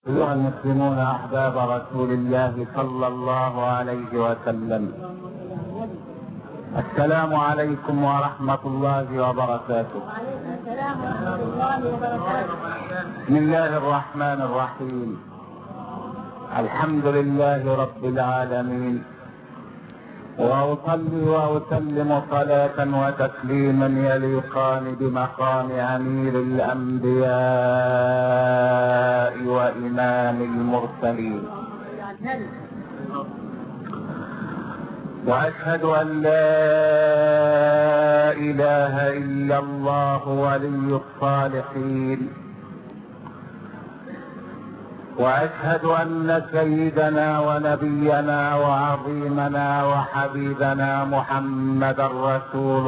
أيها المسلمون أحباب رسول الله صلى الله عليه وسلم السلام عليكم ورحمة الله وبركاته السلام ورحمة الله وبركاته بسم الله الرحمن الرحيم الحمد لله رب العالمين وأصلي وأسلم صلاة وتسليما يليقان بمقام أمير الأنبياء وإمام المرسلين وأشهد أن لا إله إلا الله ولي الصالحين واشهد ان سيدنا ونبينا وعظيمنا وحبيبنا محمدا رسول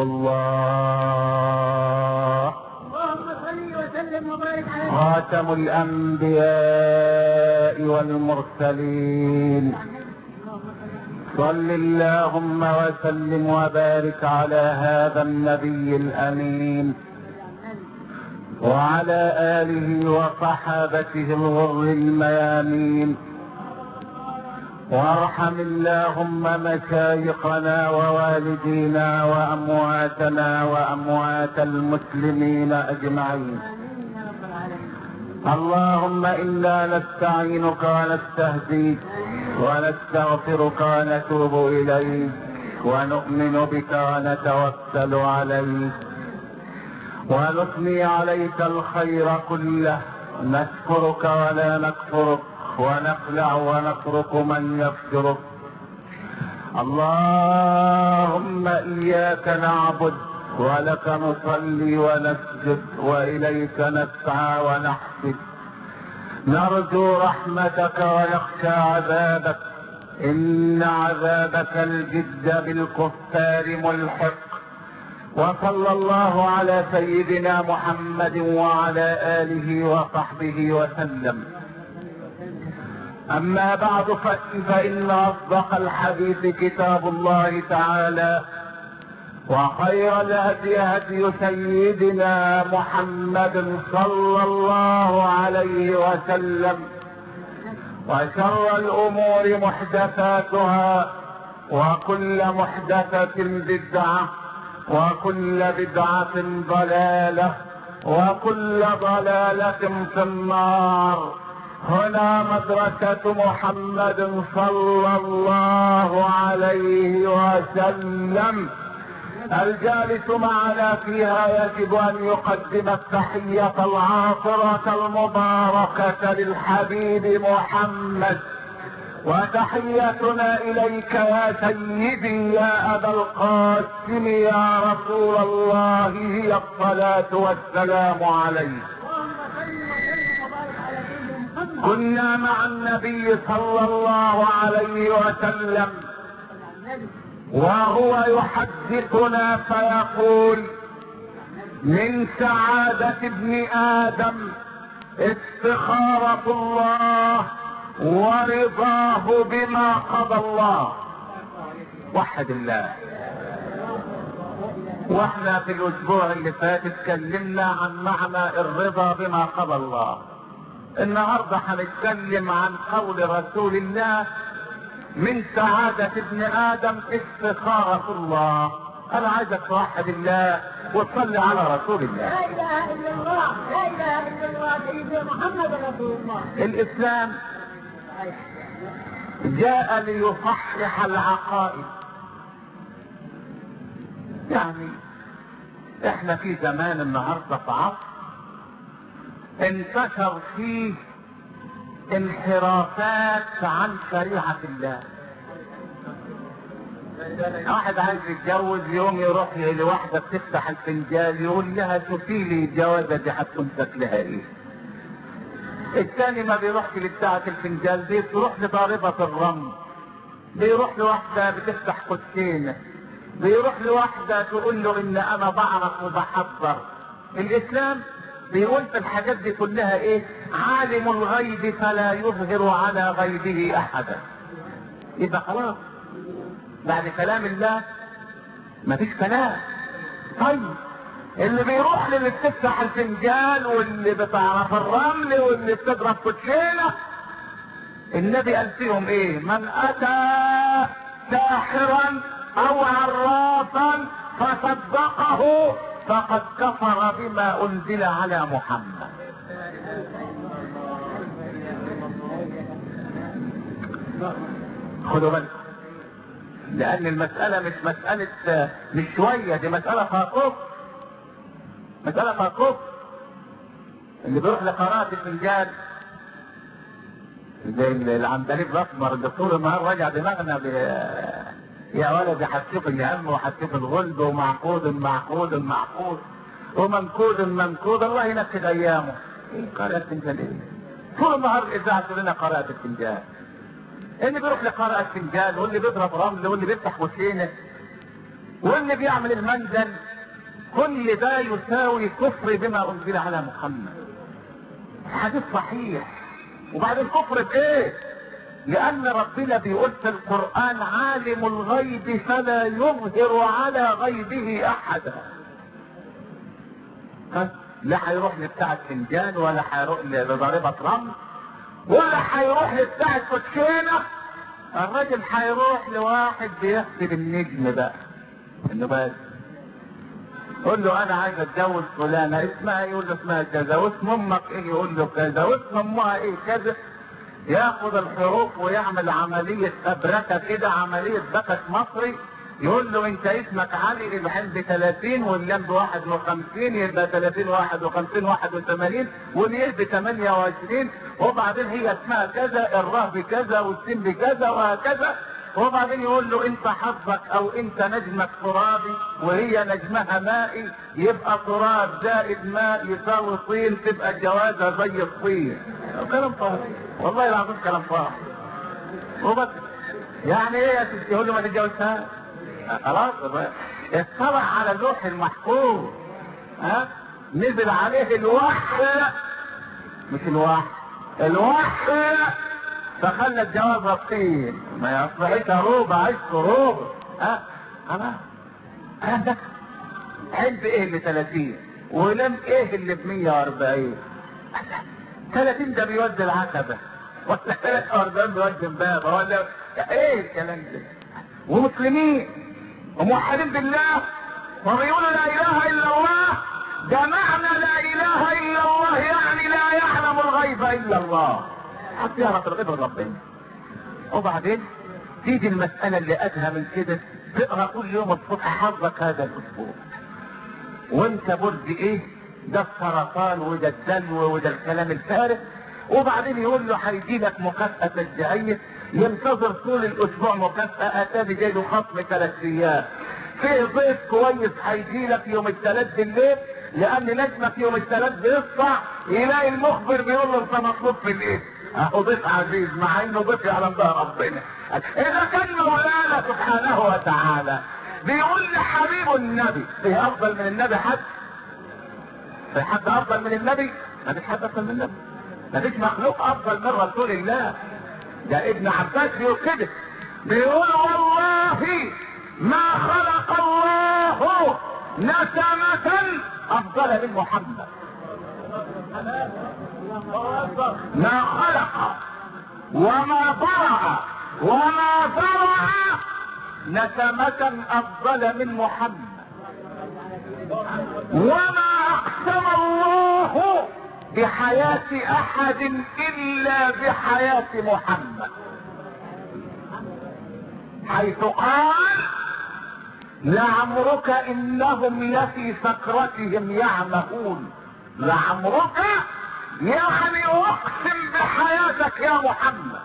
الله اللهم صل وسلم وبارك على خاتم الانبياء والمرسلين صل اللهم وسلم وبارك على هذا النبي الامين وعلى آله وصحابته الغر الميامين وارحم اللهم مشايخنا ووالدينا وأمواتنا وأموات المسلمين أجمعين آمين يا رب العالمين اللهم إنا نستعينك ونستهديك ونستغفرك ونتوب إليك ونؤمن بك ونتوكل عليك ونثني عليك الخير كله نشكرك ولا نكفرك ونخلع ونترك من يكفرك اللهم إياك نعبد ولك نصلي ونسجد وإليك نسعى ونحفد نرجو رحمتك ونخشى عذابك إن عذابك الجد بالكفار ملحق وصلى الله على سيدنا محمد وعلى آله وصحبه وسلم أما بعد ف- فإن أصدق الحديث كتاب الله تعالى وخير الهدي هدي سيدنا محمد صلى الله عليه وسلم وشر الأمور محدثاتها وكل محدثة بدعة وكل بدعة ضلالة وكل ضلالة في النار هنا مدرسة محمد صلى الله عليه وسلم الجالس معنا فيها يجب ان يقدم التحية العاطرة المباركة للحبيب محمد وتحيتنا اليك يا سيدي يا ابا القاسم يا رسول الله هي الصلاة والسلام عليك اللهم صل وسلم وبارك على سيدنا محمد كنا مع النبي صلى الله عليه وسلم النبي وهو يحدثنا فيقول من سعادة ابن آدم استخارة الله ورضاه بما قضى الله وحد الله واحنا في الاسبوع اللي فات اتكلمنا عن معنى الرضا بما قضى الله النهارده هنتكلم عن قول رسول الله من سعادة ابن آدم استخارة الله أنا عايزك توحد الله وتصلي على رسول الله لا اله الا الله لا اله الا الله سيدنا محمد رسول الله الإسلام جاء ليصحح العقائد يعني احنا في زمان النهارده في عصر انتشر فيه انحرافات عن شريعة الله واحد عايز يتجوز يوم يروح لواحدة بتفتح الفنجان يقول لها شوفي لي الجوازة دي هتكون شكلها ايه الثاني ما بيروحش لبتاعة الفنجان دي تروح لضاربة الرمل بيروح لواحدة بتفتح كوتشينة بيروح لواحدة تقول له ان انا بعرف وبحضر الاسلام بيقول في الحاجات دي كلها ايه عالم الغيب فلا يظهر على غيبه احدا يبقى خلاص بعد كلام الله مفيش كلام طيب اللي بيروح للي بتفتح الفنجان واللي بتعرف الرمل واللي بتضرب كوتشينه النبي قال فيهم ايه من اتى ساحرا او عرافا فصدقه فقد كفر بما انزل على محمد خدوا بالكم لان المسألة مش مسألة مش شوية دي مسألة فيها كفر مسألة فيها كفر اللي بيروح لقراءة الفنجان زي العندليب الاسمر اللي طول النهار راجع دماغنا ب... يا ولد يحسوك الهم وحسوك الغلب ومعقود معقود معقود ومنكود منكود الله ينكد ايامه ايه قراءة الفنجان ايه؟ طول النهار الاذاعه تقول لنا قراءة الفنجان اللي بيروح لقراءة فنجان واللي بيضرب رمل واللي بيفتح وسينة واللي بيعمل المنزل كل ده يساوي كفر بما انزل على محمد حديث صحيح وبعدين كفر بايه لان ربنا بيقول في القرآن عالم الغيب فلا يظهر على غيبه احدا ها؟ لا هيروح لبتاع فنجان ولا هيروح لضاربة رمل ولا هيروح لبتاع كوتشينة الراجل هيروح لواحد بيحسب النجم بقى انه بس قول له انا عايز اتجوز فلانة اسمها ايه يقول له اسمها كذا واسم امك ايه يقول له كذا واسم امها ايه كذا ياخد الحروف ويعمل عملية ابركة كده عملية بكت مصري يقول له انت اسمك علي العين ب 30 واللام ب 51 يبقى 30 51 81 واليه ب 28 وبعدين هي اسمها كذا الراء بكذا والسين بكذا وهكذا وبعدين يقول له انت حظك او انت نجمك ترابي وهي نجمها مائي يبقى تراب زائد ماء يساوي طين تبقى الجوازة زي الطين كلام فاضي والله العظيم كلام فاضي وبس يعني ايه يا ستي يقول له ما تتجوزهاش خلاص اطلع على اللوح المحفوظ ها نزل عليه الوحي مش الوحي الوحي فخلى الجواز رصين ما يصبحش روبة عايز روبة ها خلاص هذا حلب ايه اللي 30 ولم ايه اللي ب 140 30 ده بيودي العتبة ولا 43 بيودي امبابة ولا ايه الكلام ده ومسلمين وموحدين بالله وبيقولوا لا اله الا الله ده معنى لا اله الا الله يعني لا يعلم الغيب الا الله حتى يعرف الغيب من ربنا وبعدين تيجي المسألة اللي أدهى من كده تقرأ كل يوم الصبح حظك هذا الأسبوع وانت برج ايه ده السرطان وده الدلو وده الكلام الفارغ وبعدين يقول له هيجي لك مكافأة تشجيعية ينتظر طول الاسبوع مكافأة اتاري جاي له خصم ثلاث ايام في ضيف كويس هيجي لك يوم الثلاث بالليل لان نجمك يوم الثلاث بيطلع يلاقي المخبر بيقول له انت مطلوب في الايه اهو ضيف عزيز مع انه ضيف يعلم ده ربنا اذا كان مولانا سبحانه وتعالى بيقول لحبيب النبي في افضل من النبي حد في حد افضل من النبي ما فيش حد افضل من النبي ما فيش مخلوق افضل من رسول الله ده ابن عباس بيقول كده بيقول والله ما خلق الله نسمة افضل من محمد ما خلق وما برع وما برع نسمة افضل من محمد وما اقسم الله بحياة احد الا بحياة محمد حيث قال لعمرك انهم لفي سكرتهم يعمهون لعمرك يعني اقسم بحياتك يا محمد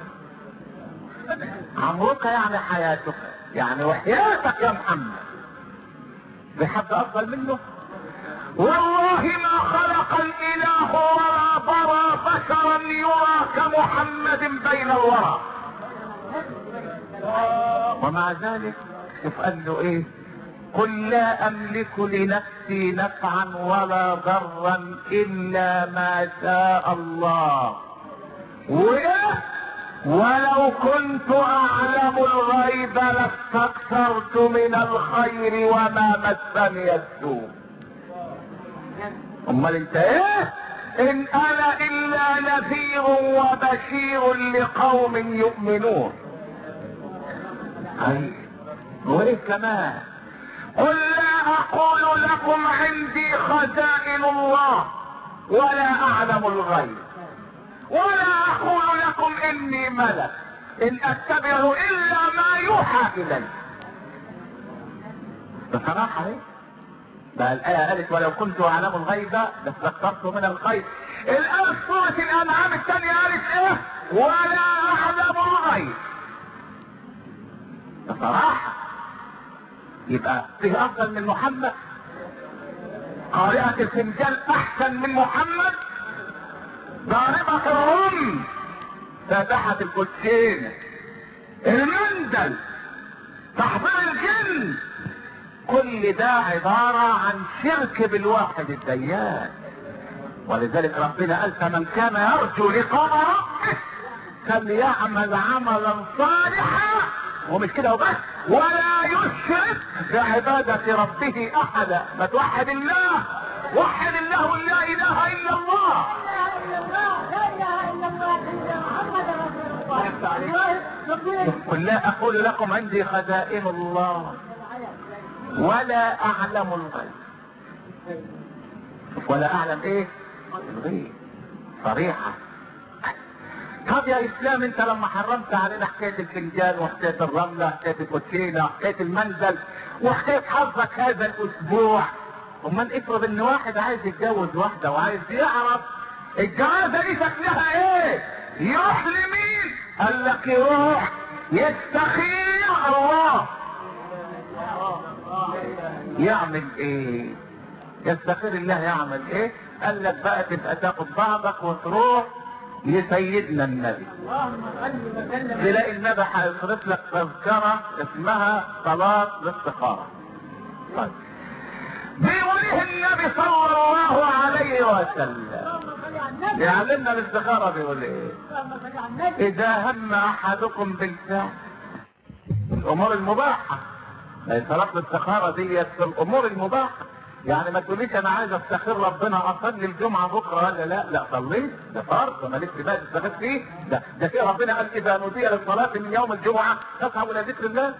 عمرك يعني حياتك يعني وحياتك يا محمد بحد افضل منه والله ما خلق الاله ولا برى بشرا يرى كمحمد بين الورى ومع ذلك شوف قال له ايه قل لا املك لنفسي نفعا ولا ضرا الا ما شاء الله وايه ولو كنت اعلم الغيب لاستكثرت من الخير وما مسني السوء امال انت ايه ان انا الا نذير وبشير لقوم يؤمنون اي وايه كمان قل لا اقول لكم عندي خزائن الله ولا اعلم الغيب ولا اقول لكم اني ملك ان اتبع الا ما يوحى الي بصراحه ايه بقى الآية قالت ولو كنت أعلم الغيب لاستكثرت من الخير. الآية في سورة الأنعام الثانية قالت إيه؟ ولا أعلم الغيب. بصراحة يبقى فيه أفضل من محمد؟ قارئة الفنجان أحسن من محمد؟ ضاربة الرم فاتحة الكوتشين المندل تحضير الجن كل ده عبارة عن شرك بالواحد الديان ولذلك ربنا قال فمن كان يرجو لقاء ربه فليعمل عملا صالحا ومش كده وبس ولا يشرك بعبادة ربه أحدا ما توحد الله وحد الله لا إله إلا الله لا اله الا الله سيدنا محمد رسول يفتح عليك. الله ربنا قل لا أقول لكم عندي خزائن الله ولا اعلم الغيب ولا اعلم ايه الغيب صريحة طب يا اسلام انت لما حرمت علينا حكاية الفنجان وحكاية الرملة حكاية الكوتشينة وحكاية المنزل وحكاية حظك هذا الاسبوع امال افرض ان واحد عايز يتجوز واحدة وعايز يعرف الجوازة دي شكلها ايه يروح لمين قال لك يروح يستخير الله يعمل ايه يستخير الله يعمل ايه قال لك بقى تبقى تاخد بعضك وتروح لسيدنا النبي اللهم صل وسلم تلاقي النبي هيصرف لك تذكرة اسمها صلاة الاستخارة طيب بيقول ايه النبي صلى الله عليه وسلم اللهم صل على النبي يعلمنا الاستخارة بيقول ايه اللهم صل على النبي اذا هم احدكم بالفعل الامور المباحة يعني صلاة الاستخارة ديت في الامور المباحة يعني ما تقوليش انا عايز استخير ربنا اصلي الجمعة بكرة ولا لا لا صليت ده فرض انا لسه بقى تستفيد فيه ده ده في ربنا قال اذا نودي للصلاة من يوم الجمعة تسعوا الى ذكر الله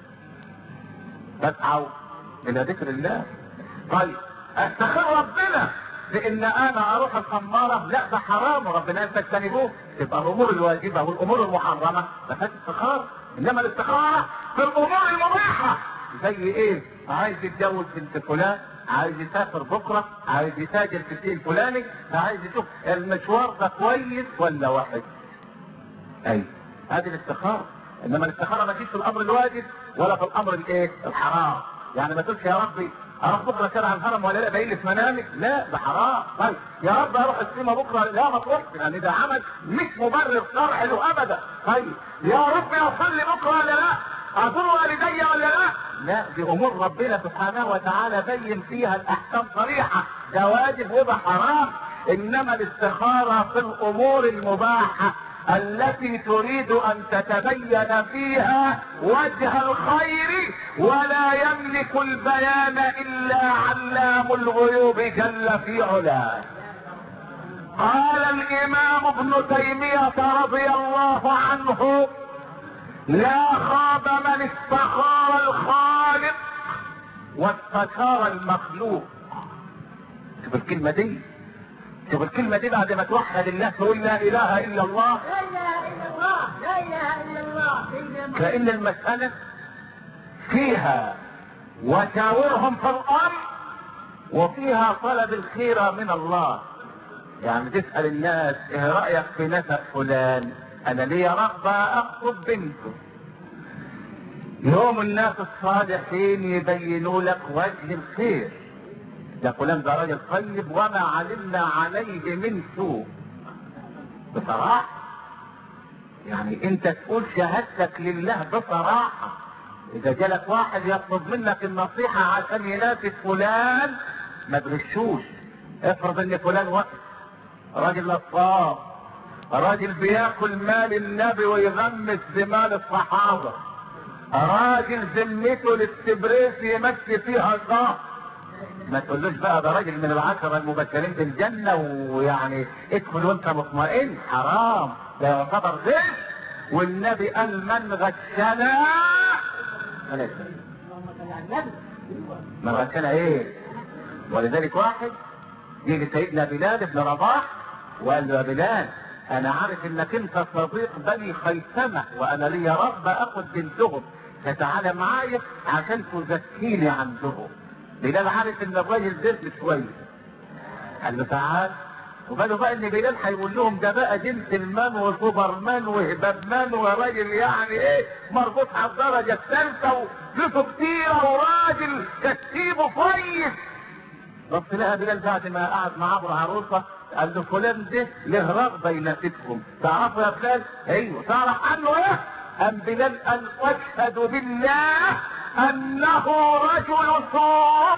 تسعوا الى ذكر الله طيب استخير ربنا لان انا اروح الخمارة لا ده حرام وربنا قال تجتنبوه تبقى الامور الواجبة والامور المحرمة ما فيهاش استخارة انما الاستخارة في الامور المباحة زي ايه عايز يتجوز بنت فلان عايز يسافر بكرة عايز يتاجر في الشيء الفلاني عايز يشوف المشوار ده كويس ولا وحش اي هذه الاستخارة انما الاستخارة ما تجيش في الامر الواجب ولا في الامر الايه الحرام يعني ما تقولش يا ربي اروح بكره شارع الهرم ولا لا باين لي في منامي لا ده حرام طيب يا رب اروح السيما بكره لا ما تروحش يعني ده عمل مش مبرر شرعي له ابدا طيب يا رب اصلي بكره ولا لا ازور والدي ولا لا لا دي امور ربنا سبحانه وتعالى بين فيها الاحكام صريحه ده واجب وده حرام انما الاستخاره في الامور المباحه التي تريد ان تتبين فيها وجه الخير ولا يملك البيان الا علام الغيوب جل في علاه قال الامام ابن تيمية رضي الله عنه لا خاب من استخار الخالق واستشار المخلوق شوف الكلمة دي شوف الكلمة دي بعد ما توحد الله تقول لا اله الا الله لا اله الا الله لا اله الا الله سيدنا محمد كأن المسألة فيها وشاورهم في الأمر وفيها طلب الخير من الله يعني تسأل الناس ايه رأيك في نسب فلان انا ليا رغبة اخطب بنته يوم الناس الصالحين يبينوا لك وجه الخير ده فلان ده راجل طيب وما علمنا عليه من سوء بصراحة يعني انت تقول شهادتك لله بصراحة اذا جالك واحد يطلب منك النصيحة عشان ينافس فلان ما تغشوش افرض ان فلان وقت راجل نصاب راجل بياكل مال النبي ويغمس بمال الصحابة راجل ذمته للتبريس يمشي فيها شهر ما تقولوش بقى ده راجل من العشرة المبشرين بالجنة ويعني ادخل وانت مطمئن حرام ده يعتبر غش والنبي قال من غشنا فليس اللهم صل على النبي من غشنا ايه ولذلك واحد يجي سيدنا بلال بن رباح وقال له يا بلال انا عارف انك انت صديق بني خيثمه وانا لي رب اخذ بنتهم فتعالى معايا عشان تزكيني عندهم بلال عارف ان الراجل زرت شويه قال له تعال وقالوا بقى ان بلال هيقول لهم ده بقى جنتلمان وسوبرمان وهبابمان وراجل يعني ايه مربوط على الدرجه الثالثه وفلوسه كتيره وراجل كتيبه كويس بص لقى بلال بعد ما قعد معاه العروسه قال له فلان ده له رغبه ينافسكم تعرفوا يا بلال؟ ايوه تعرف عنه ايه؟ قام بلال قال اشهد بالله انه رجل سوء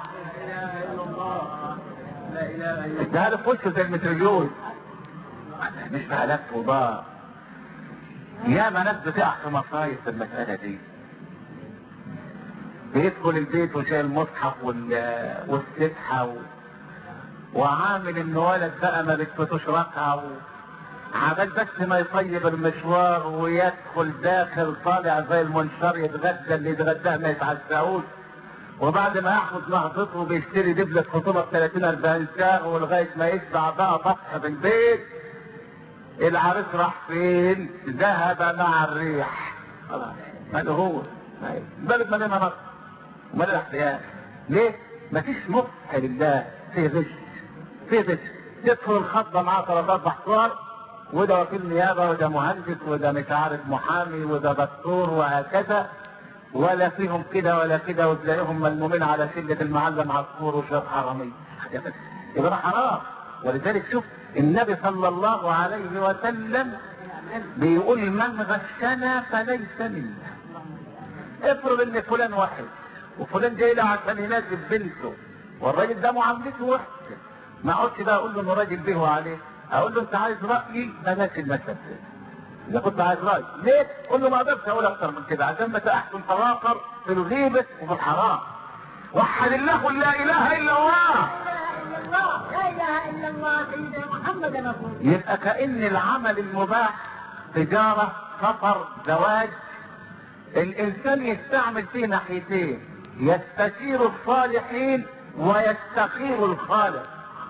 ده له في وشه زي المتريون مش بهلاك فضاء يا ما ناس بتقع في مصايب في المسألة دي بيدخل البيت وشايل المصحف وال- والسبحة و... وعامل ان ولد بقى ما بتفتوش ركعة و... عبال بس ما يطيب المشوار ويدخل داخل طالع زي المنشار يتغدى اللي يتغداه ما يتعشاهوش وبعد ما ياخد نهضته بيشتري دبلة خطوبة ب 30 40 ساعة ولغاية ما يشبع بقى طفح في البيت العريس راح فين؟ ذهب مع الريح خلاص ماله هو بلد مليانة نصر ومليانة احتياج ليه؟ مفيش مفتح لله في غش في غش تدخل الخطبة معاه ثلاث اربع صور وده وكيل نيابة وده مهندس وده مش عارف محامي وده دكتور وهكذا ولا فيهم كده ولا كده وتلاقيهم ملمومين على شلة المعلم عصفور وشوية حرامية يبقى ده حرام ولذلك شوف النبي صلى الله عليه وسلم بيقول من غشنا فليس منا افرض ان فلان واحد وفلان جاي له عشان يناسب بنته والراجل ده معاملته وحشه ما اقعدش بقى اقول له انه راجل به وعليه اقول له انت عايز رايي بلاش المشهد ده اذا كنت عايز راي ليه؟ قول له ما اقدرش اقول اكتر من كده عشان ما تحكم تواصل في الغيبه وفي الحرام وحد الله لا اله الا الله لا اله الا الله لا اله الا الله سيدنا محمد رسول الله يبقى كأن العمل المباح تجارة سفر زواج الإنسان يستعمل فيه ناحيتين يستشير الصالحين ويستخير الخالق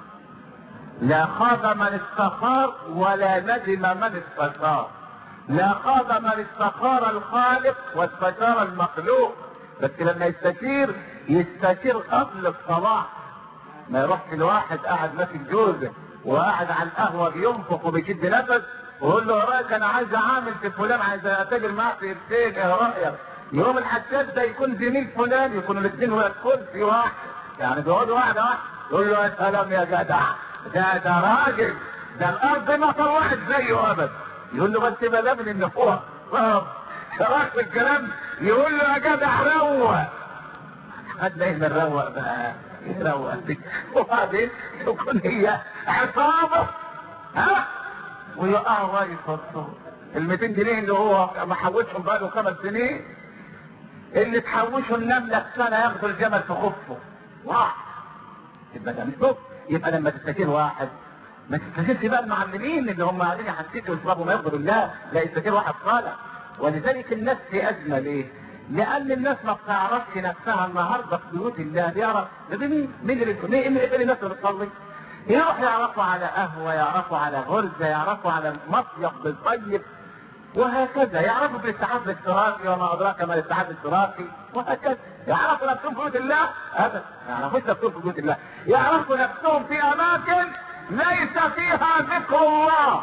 لا خاب من استخار ولا ندم من استشار لا خاب من استخار الخالق واستشار المخلوق بس لما يستشير يستشير قبل الصلاح ما يروحش الواحد قاعد ماسك جوزه وقاعد على القهوه بينفخ وبيشد نفس ويقول له يا راجل انا عايز اعامل في فلان عايز اتاجر معاه في قرشين ايه رايك؟ يوم الحساس ده يكون زميل فلان يكونوا الاثنين ولا كرسي واحد يعني بيقعدوا واحده واحده يقول له يا سلام يا جدع ده ده راجل ده الارض ما طلعت زيه ابدا يقول له بس بلغني ان هو صاب شرحت الكلام يقول له يا جدع روق خدنا ايه نروق بقى يروق بك وبعدين تكون هي عصابة ها ويقعوا بقى يفصلوا ال 200 جنيه اللي هو ما حوشهم بقى له خمس سنين اللي تحوشوا النملة سنة ياخدوا الجمل في خفه واحد يبقى ده مش كفر يبقى لما تستشير واحد ما تستشيرش بقى المعلمين اللي هم قاعدين يحسسوا يشربوا ما يغفر الله لا يستشير واحد صالح ولذلك الناس في ازمه ليه؟ لان الناس ما بتعرفش نفسها النهارده في بيوت الله بيعرف ده مين؟ مين اللي بيصلي؟ مين اللي الناس اللي بتصلي؟ يروح يعرفوا على قهوه يعرفوا على غرزه يعرفوا على مصيف بالطيب وهكذا يعرفوا في الاتحاد الاشتراكي وما ادراك ما الاتحاد الاشتراكي وهكذا يعرفوا نفسهم في بيوت الله ابدا ما يعرفوش نفسهم في بيوت الله يعرفوا نفسهم في اماكن ليس فيها ذكر الله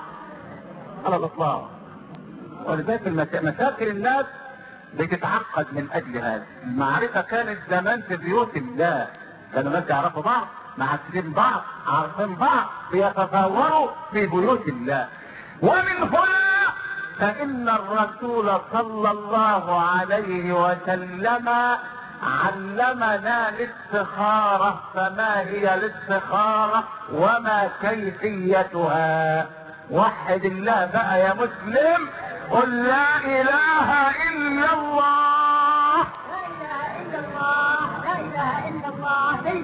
على الاطلاق ولذلك المشا- مشاكل الناس بتتعقد من اجل هذا المعرفه كانت زمان في بيوت الله كانوا الناس يعرفوا بعض معرفين بعض عارفين بعض بيتزاوروا في بيوت الله ومن هنا فإن الرسول صلى الله عليه وسلم علمنا الاستخارة فما هي الاستخارة وما كيفيتها وحد الله بقى يا مسلم قل لا إله إلا الله لا اله الا الله لا اله الا الله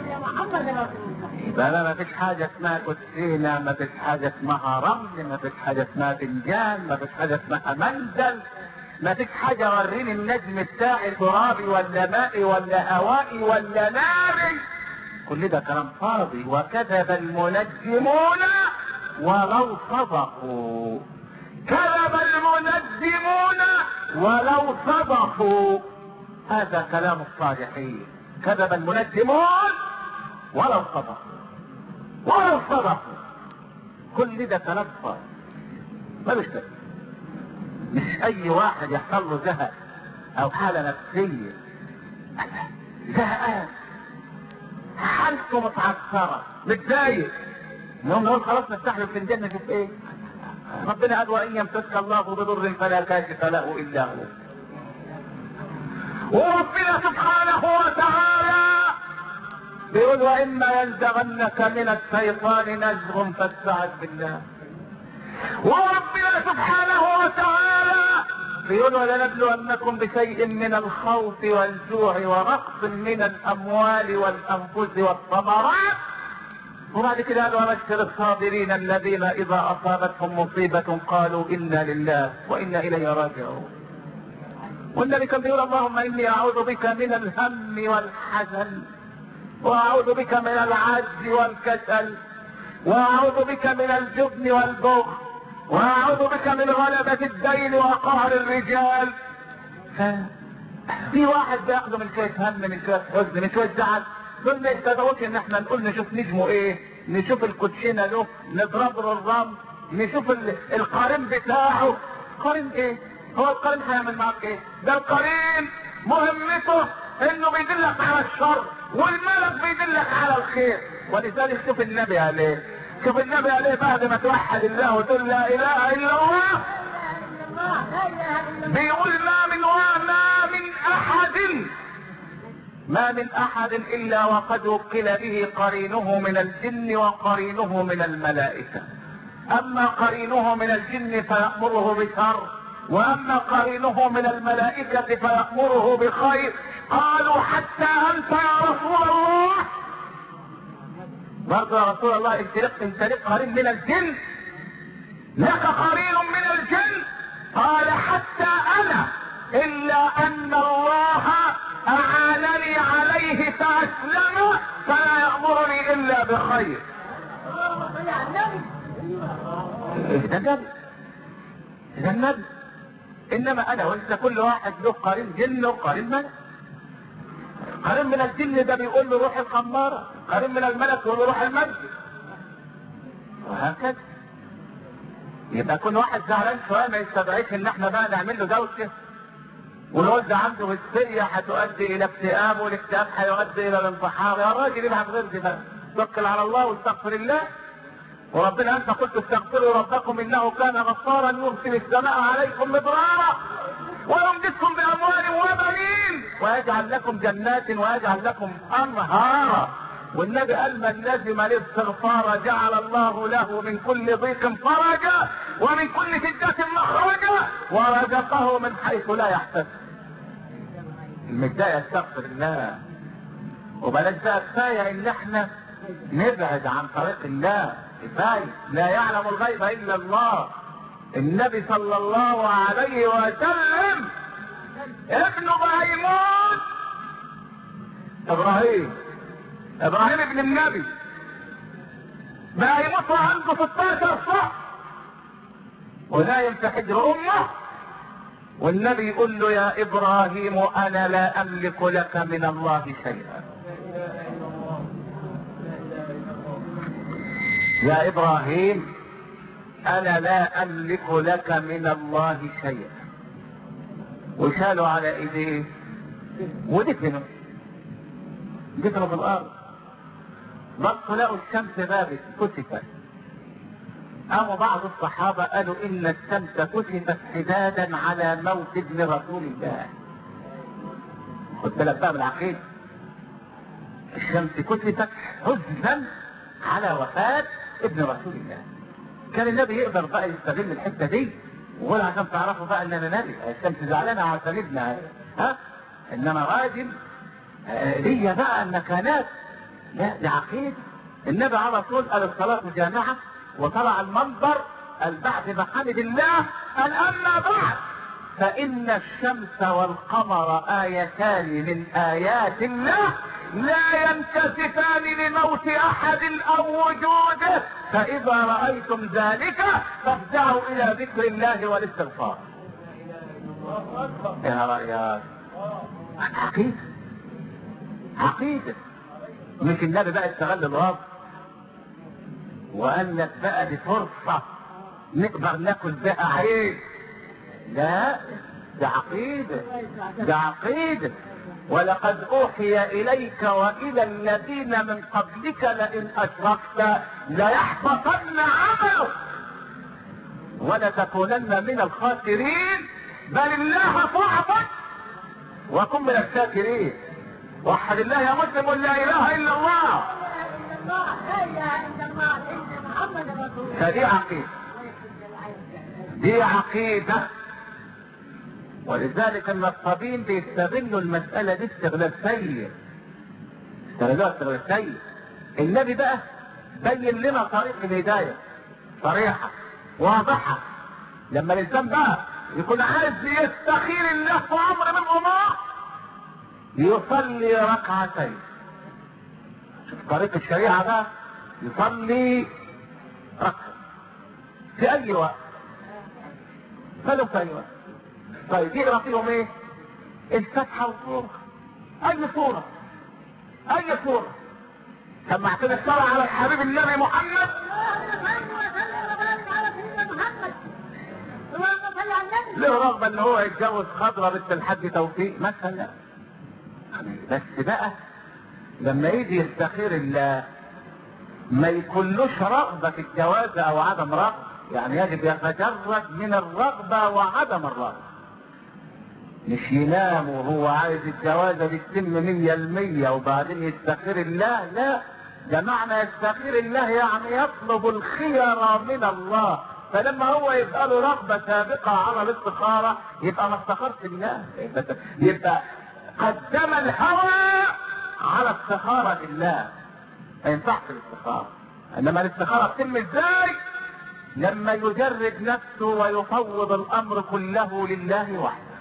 رسول الله يبقى لا ما فيش حاجة اسمها كوتشينة ما فيش حاجة اسمها رمل ما فيش حاجة اسمها فنجان ما فيش حاجة اسمها منزل ما فيش حاجة وريني النجم بتاعي ترابي ولا مائي ولا هوائي ولا ناري كل ده كلام فاضي وكذب المنجمون ولو صدقوا كذب المنجمون ولو صدقوا هذا كلام الصالحين كذب المنجمون ولو صدقوا ولو صدقوا كل ده كلام فاضي ملوش لازمة. مش اي واحد يحصل له زهق او حاله نفسيه زهقان حالته متعثره متضايق نقوم نقول خلاص نفتح له الفنجان نشوف ايه ربنا قال وان يمسك الله بضر فلا كاشف له الا هو وربنا سبحانه وتعالى بيقول واما ينزغنك من الشيطان نزغ فاستعذ بالله وربنا سبحانه وتعالى بيقول ولنبلونكم بشيء من الخوف والجوع ونقص من الاموال والانفس والثمرات وبعد كده قال وبشر الصابرين الذين اذا اصابتهم مصيبه قالوا انا لله وانا اليه راجعون والنبي كان بيقول اللهم اني اعوذ بك من الهم والحزن واعوذ بك من العجز والكسل واعوذ بك من الجبن والبخل واعوذ بك من غلبة الدين وقهر الرجال ف- في واحد بياخده من شوية هم من شوية حزن من شوية زعل دول ما يستدعوش ان احنا نقول نشوف نجمه ايه نشوف الكوتشينة له نضرب له الرمل نشوف ال- القرين بتاعه قرين ايه هو القرين هيعمل معاك ايه ده القرين مهمته انه بيدلك على الشر والملك بيدلك على الخير ولذلك شوف النبي عليه شوف النبي عليه بعد ما توحد الله وتقول لا اله الا الله الله لا اله الا الله بيقول ما من ما من احد ما من احد الا وقد وكل به قرينه من الجن وقرينه من الملائكه اما قرينه من الجن فيامره بشر واما قرينه من الملائكه فيامره بخير قالوا حتى انت يا رسول الله برضه يا رسول الله انت لك انت لك قرين من الجن لك قرين من الجن قال حتى انا الا ان الله اعانني عليه فاسلم فلا يامرني الا بخير اللهم صل على النبي ده النبي ده النبي انما انا وانت كل واحد له قرين جن وقرين ملك قرين من الجن ده بيقول له روح الخماره قرين من الملك يقول له روح المسجد وهكذا يبقى كل واحد زعلان شويه ما يستدعيش ان احنا بقى نعمل له دوشه ونقول ده عنده هستيريا هتؤدي الى اكتئاب والاكتئاب هيؤدي الى الانتحار يا راجل ابعت غير دي بقى توكل على الله واستغفر الله وربنا انت قلت استغفروا ربكم انه كان غفارا يرسل السماء عليكم مدرارا ويمددكم باموال وبنين ويجعل لكم جنات ويجعل لكم انهارا والنبي قال من لزم الاستغفار جعل الله له من كل ضيق فرجا ومن كل شدة مخرجا ورزقه من حيث لا يحتسب المتضايق يستغفر الله وبلاش بقى كفايه ان احنا نبعد عن طريق الله كفايه لا يعلم الغيب الا الله النبي صلى الله عليه وسلم ابنه بهيمون ابراهيم ابراهيم ابن النبي بقى يموت وعنده 16 صح ونايم في حجر امه والنبي يقول له يا ابراهيم انا لا املك لك من الله شيئا يا ابراهيم انا لا املك لك من الله شيئا وشالوا على ايديه ودفنوا دفنوا في الارض بصوا لقوا الشمس بابت كتفت قاموا بعض الصحابة قالوا إن الشمس كتفت حدادا على موت ابن رسول الله خد بالك بقى من العقيدة الشمس كتفت حزنا على وفاة ابن رسول الله كان النبي يقدر بقى يستغل الحتة دي ويقول عشان تعرفوا بقى ان انا نبي الشمس زعلانة عشان ابنها ها انما راجل آه، ليا بقى المكانات لا دي عقيدة النبي على طول قال الصلاة جامعة وطلع المنبر قال بعد ما حمد الله قال أما بعد فإن الشمس والقمر آيتان من آيات الله لا ينكسفان لموت أحد أو وجوده فإذا رأيتم ذلك فافزعوا إلى ذكر الله والاستغفار يا رأيك عقيدة عقيدة مش النبي بقى استغل الوقت وقال لك بقى دي فرصة نقدر ناكل بها عيش لا ده عقيدة ده عقيدة ولقد أوحي إليك وإلى الذين من قبلك لئن أشركت ليحبطن عملك ولتكونن من الخاسرين بل الله فاعبد وكن من الشاكرين وحد الله يا مسلم لا إله إلا الله لا اله الا الله سيدنا محمد رسول الله فدي عقيدة دي عقيدة ولذلك النصابين بيستغلوا المسألة دي استغلال سيء استغلالها استغلال سيء النبي بقى بين لنا طريق الهداية صريحة واضحة لما الإنسان بقى يكون عايز يستخير الله في أمر من الأمور يصلي ركعتين شوف طريق الشريعة بقى يصلي ركعة في أي وقت فلو في أي وقت طيب يقرا فيهم ايه؟ الفتحة والصورة أي صورة أي صورة سمعتنا الصلاة على الحبيب النبي محمد اللهم صل وبارك على سيدنا محمد اللهم صل على النبي له رغبة ان هو يتجوز خضرة بنت الحاج توفيق مثلا بس بقى لما يجي يستخير الله ما يكونلوش رغبة في الجواز او عدم رغبة يعني يجب يتجرد من الرغبة وعدم الرغبة مش ينام وهو عايز الجوازة دي تتم مية المية وبعدين يستخير الله لا ده معنى يستخير الله يعني يطلب الخير من الله فلما هو يبقى له رغبة سابقة على الاستخارة يبقى ما استخرش الله يبقى- يبقى قدم الهوى على استخارة الله ما ينفعش الاستخارة انما الاستخارة تتم ازاي لما يجرد نفسه ويفوض الامر كله لله وحده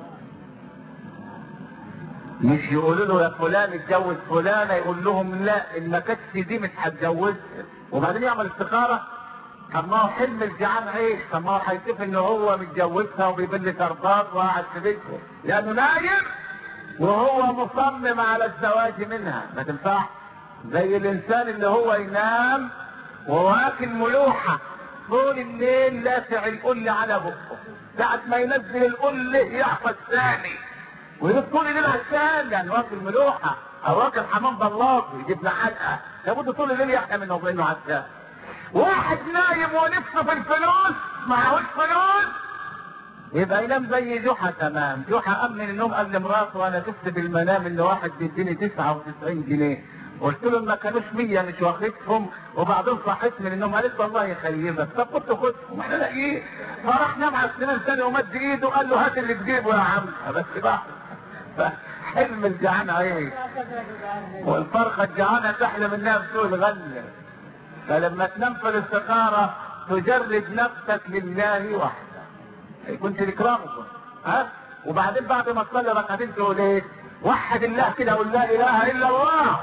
مش يقولوا له يا فلان اتجوز فلانه يقول لهم لا ان ما كانتش دي مش هتجوزها وبعدين يعمل استخاره طب ما هو حلم الجعان عيش طب ما هو هيشوف ان هو متجوزها وبيبل شربات وقاعد في بيته لانه نايم وهو مصمم على الزواج منها ما تنفعش زي الانسان اللي هو ينام وهو اكل ملوحه طول الليل لافع القل على بقه ساعة ما ينزل القل يحفظ ثاني ويجيب طول الليل عشان يعني واكل ملوحه او واكل حمام بلاطي يجيب له حلقه لابد طول الليل يحكي منه وبينه عشان واحد نايم ونفسه في الفلوس معهوش فلوس يبقى ينام زي جحا تمام جحا قام من النوم قال لمراته وانا شفت بالمنام ان واحد بيديني 99 جنيه قلت له ما كانوش 100 مش واخدهم وبعدين صحيت من النوم قالت الله يخيبك طب كنت خدهم احنا لاقيين فراح نام على السنان ثاني ومد ايده قال له هات اللي تجيبه يا عم بس بقى حلم الجعان عيش والفرخه الجعانه تحلم انها بسوء الغله فلما تنام في الاستخاره تجرد نفسك لله وحده كنت تكرمكم ها وبعدين بعد ما تصلي ركعتين تقول ايه وحد الله كده قول لا اله الا الله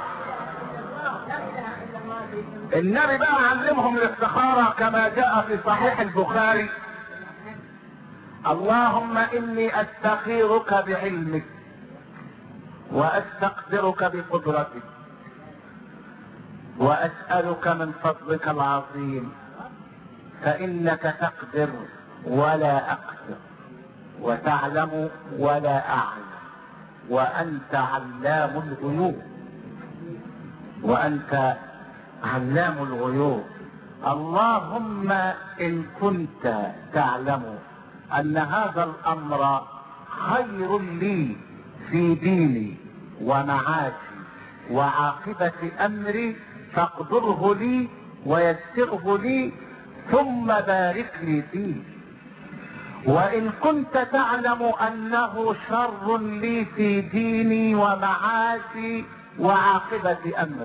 النبي بقى علمهم الاستخارة كما جاء في صحيح البخاري اللهم اني استخيرك بعلمك واستقدرك بقدرتك واسألك من فضلك العظيم فانك تقدر ولا اقدر وتعلم ولا اعلم وانت علام الغيوب وانت علام الغيوب اللهم ان كنت تعلم ان هذا الامر خير لي في ديني ومعاشي وعاقبة امري فاقدره لي ويسره لي ثم بارك لي فيه وإن كنت تعلم أنه شر لي في ديني ومعاشي وعاقبة أمري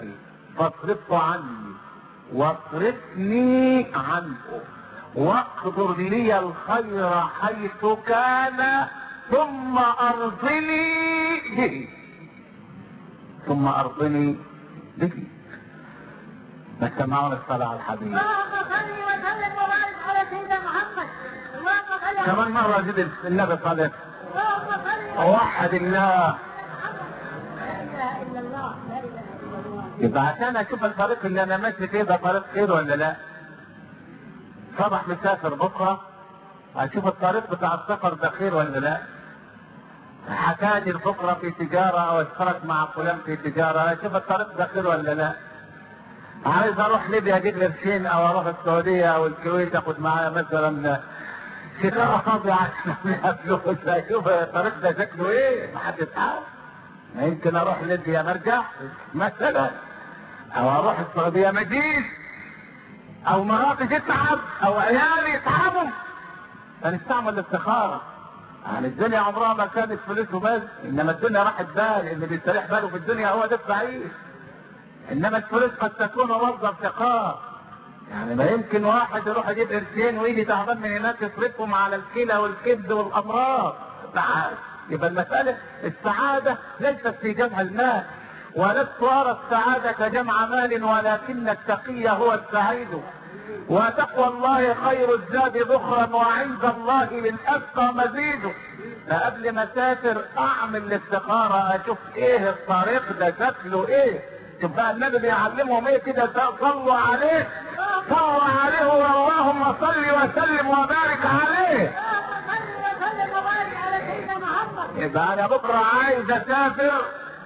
فاصرفه عني واصرفني عنه واقدر لي الخير حيث كان ثم ارضني به ثم ارضني به ما سمعون الصلاة على الحبيب اللهم صل وسلم وبارك على سيدنا محمد اللهم صل على كمان مرة زيد النبي صلى اللهم صل وحد الله لا اله الا الله لا اله الا الله يبقى عشان اشوف الطريق اللي انا ماشي فيه ده طريق خير ولا لا صبح مسافر بكره اشوف الطريق بتاع السفر ده خير ولا لا هتاجر بكره في تجاره او اشترك مع فلان في تجاره اشوف الطريق ده خير ولا لا عايز اروح ليبيا اجيب قرشين او اروح السعوديه او الكويت اخد معايا مثلا سيجاره فاضيه عشان فيها فلوس اشوف الطريق ده شكله ايه محدش عارف ما يمكن اروح ليبيا ما ارجع مثلا او اروح السعوديه ما اجيش او مراتي تتعب او عيالي يتعبوا فنستعمل الاستخاره يعني الدنيا عمرها ما كانت فلوس وبس انما الدنيا راحت بال اللي بيستريح باله في الدنيا هو ده السعيد انما الفلوس قد تكون مصدر شقاء يعني ما يمكن واحد يروح يجيب قرشين ويجي تعبان من هناك يصرفهم على الكلى والكبد والامراض تعال يبقى المسألة السعادة ليست في جمع المال ولست أرى السعادة كجمع مال ولكن التقي هو السعيد وتقوى الله خير الزاد ذخرا وعند الله للأتقى مزيد فقبل ما اسافر اعمل الاستخارة اشوف ايه الطريق ده شكله ايه شوف بقى النبي بيعلمهم ايه كده صلوا عليه صلوا عليه اللهم صل وسلم وبارك عليه اللهم صل وسلم وبارك على سيدنا محمد يبقى انا بكره عايز اسافر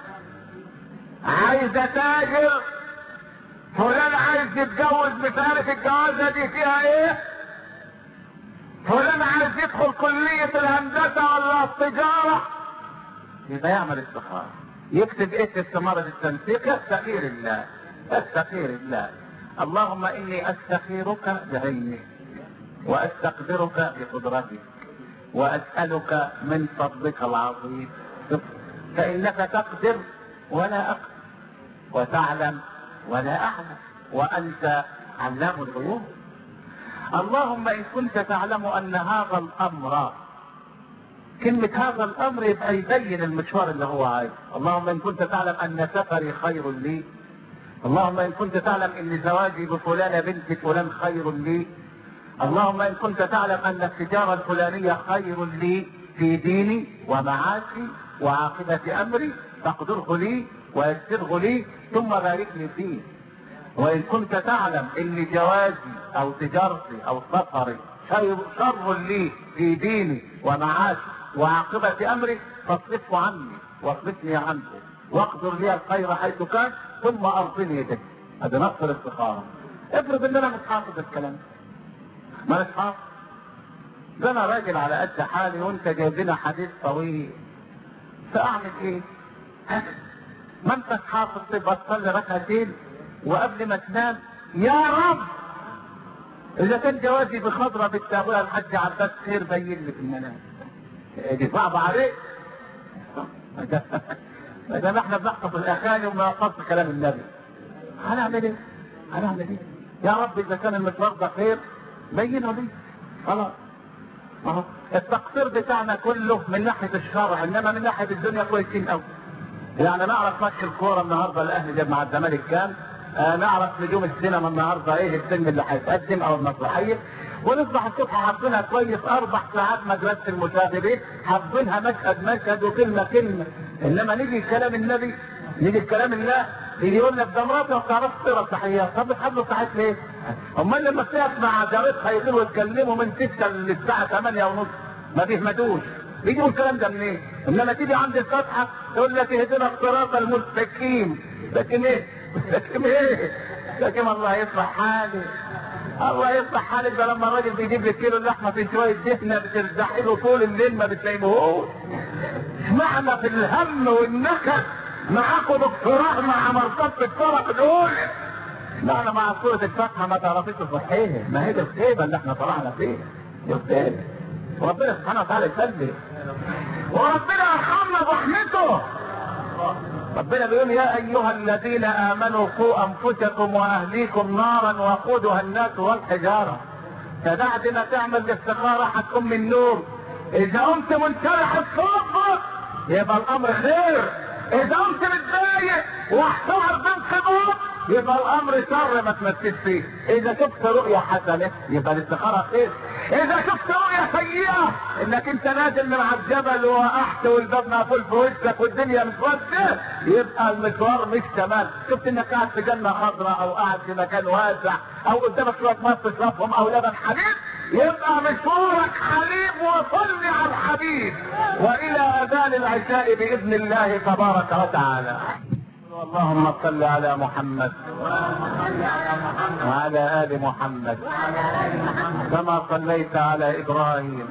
عايز اتاجر فلان عايز يتجوز مش عارف الجوازه دي فيها ايه فلان عايز يدخل كلية الهندسة ولا التجارة يبقى يعمل استخارة يكتب ايه في استمارة التنسيق يستخير الله يستخير الله اللهم اني استخيرك بعلمك واستقدرك بقدرتك واسألك من فضلك العظيم فانك تقدر ولا اقدر وتعلم ولا اعلم وانت علام الغيوب اللهم ان كنت تعلم ان هذا الامر كلمة هذا الامر يبقى يبين المشوار اللي هو عايز اللهم ان كنت تعلم ان سفري خير لي اللهم ان كنت تعلم ان زواجي بفلانة بنت فلان خير لي اللهم ان كنت تعلم ان التجارة الفلانية خير لي في ديني ومعاشي وعاقبة امري فاقدره لي ويسره لي ثم بارك لي فيه وإن كنت تعلم إن جوازي أو تجارتي أو سفري شر شر لي في ديني ومعاشي وعاقبة أمري فاصرفه عني واصرفني عنه واقدر لي الخير حيث كان ثم أرضني به هذا نص الاستخارة افرض إن أنا مش حافظ الكلام ده ما مش حافظ ده أنا راجل على قد حالي وأنت جايب لنا حديث طويل فأعمل إيه؟ ما أنت حافظ تبقى تصلي ركعتين وقبل ما تنام يا رب اذا كان جوازي بخضرة بنت ابويا الحاج عباس خير بين لي في المنام دي صعبة عليك ما دام احنا بنحفظ الاغاني وما نحفظش كلام النبي هنعمل ايه؟ هنعمل ايه؟ يا رب اذا كان المشوار ده خير بينه لي خلاص اهو التقصير بتاعنا كله من ناحية الشرع انما من ناحية الدنيا كويسين قوي يعني نعرف ماتش الكورة النهارده الاهلي جاب مع الزمالك كام آه نعرف نجوم السينما النهارده ايه الفيلم اللي هيتقدم او المسرحيه ونصبح الصبح حافظينها كويس اربع ساعات مدرسه المشاغبين حافظينها مشهد مشهد وكلمه كلمه انما نيجي كلام النبي نيجي كلام الله يجي يقول لك ده مراتي ما بتعرفش تقرا التحيات طب بتحب التحيات ليه؟ امال لما تقف مع جارتها يقولوا يتكلموا من 6 للساعه 8 ونص ما بيهمدوش يجيبوا الكلام ده منين؟ انما تيجي عند الفتحه تقول لك اهدنا الصراط المستقيم لكن ايه؟ لكن ايه؟ لكن الله يصلح حالي الله يصلح حالك ده لما الراجل بيجيب لك كيلو اللحمه في شويه دهنه بترزحي له طول الليل ما بتلاقيهوش اشمعنى في الهم والنكد معاكم دكتوراه مع مرتبة الطرق الاولى اشمعنى مع سورة الفاتحة ما تعرفيش تصحيها ما هي دي الخيبة اللي احنا طلعنا فيها دي الخيبة وربنا سبحانه وتعالى يسلم وربنا يرحمنا برحمته ربنا بيقول يا ايها الذين امنوا قوا انفسكم واهليكم نارا وقودها الناس والحجاره فبعد ما تعمل الاستخاره هتقوم من النوم اذا قمت منشرح الصدر يبقى الامر خير اذا قمت متضايق واحتار بانقباض يبقى الامر شر ما تمسكش فيه اذا شفت رؤية حسنة يبقى الاستخارة خير اذا شفت رؤية سيئة انك انت نازل من على الجبل وقعت والباب مقفول في وشك والدنيا مسودة يبقى المشوار مش تمام شفت انك قاعد في جنة خضراء او قاعد في مكان واسع او قدامك شوية ميه تشربهم او لبن حليب يبقى مشوارك حليب وصلي على الحبيب والى اذان العشاء باذن الله تبارك وتعالى اللهم صل على محمد وعلى ال محمد كما صليت على ابراهيم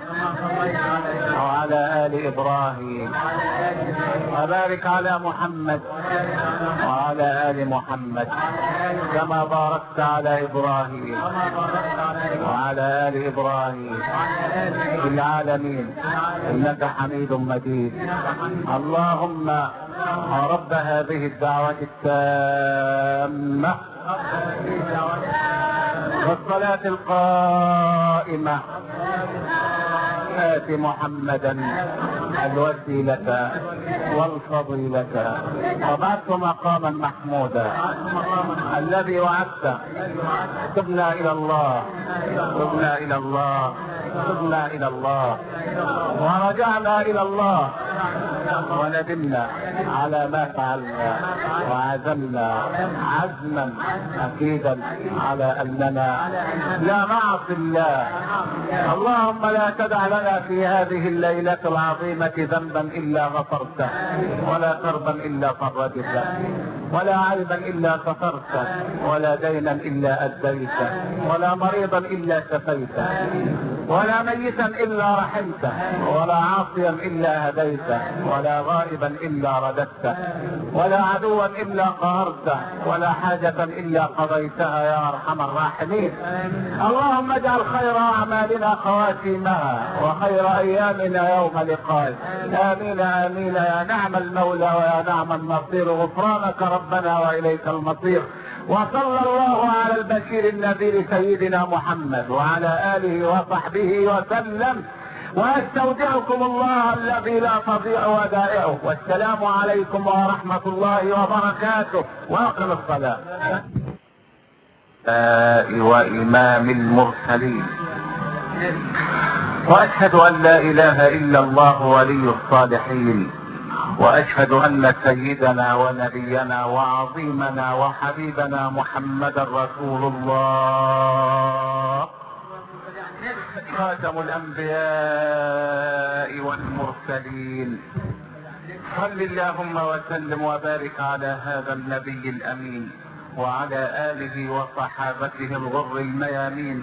وعلى ال ابراهيم وبارك على محمد وعلى ال محمد كما باركت على ابراهيم وعلى ال ابراهيم في العالمين انك حميد مجيد اللهم رب هذه الدعوة التامة والصلاة القائمة آت محمدا الوسيلة والفضيلة وبعث مقاما محمودا الذي وعدت تبنا إلى الله تبنا إلى الله تبنا إلى الله ورجعنا إلى الله وندمنا على ما فعلنا وعزمنا عزما اكيدا على اننا لا نعصي الله اللهم لا تدع لنا في هذه الليلة العظيمة ذنبا الا غفرته ولا كربا الا فرجته ولا عيبا الا سترته ولا دينا الا اديته ولا مريضا الا شفيته ولا ميتا الا رحمته ولا عاصيا الا هديته ولا غائبا الا رددته ولا عدوا الا قهرته ولا حاجة الا قضيتها يا ارحم الراحمين اللهم اجعل خير اعمالنا خواتيمها وخير ايامنا يوم لقائك امين امين يا نعم المولى ويا نعم النصير غفرانك ربنا واليك المصير وصلى الله على البشير النذير سيدنا محمد وعلى اله وصحبه وسلم واستودعكم الله الذي لا تضيع ودائعه والسلام عليكم ورحمة الله وبركاته واقم الصلاة وإمام المرسلين وأشهد أن لا إله إلا الله ولي الصالحين واشهد ان سيدنا ونبينا وعظيمنا وحبيبنا محمدا رسول الله خاتم الانبياء والمرسلين صل اللهم وسلم وبارك على هذا النبي الامين وعلى اله وصحابته الغر الميامين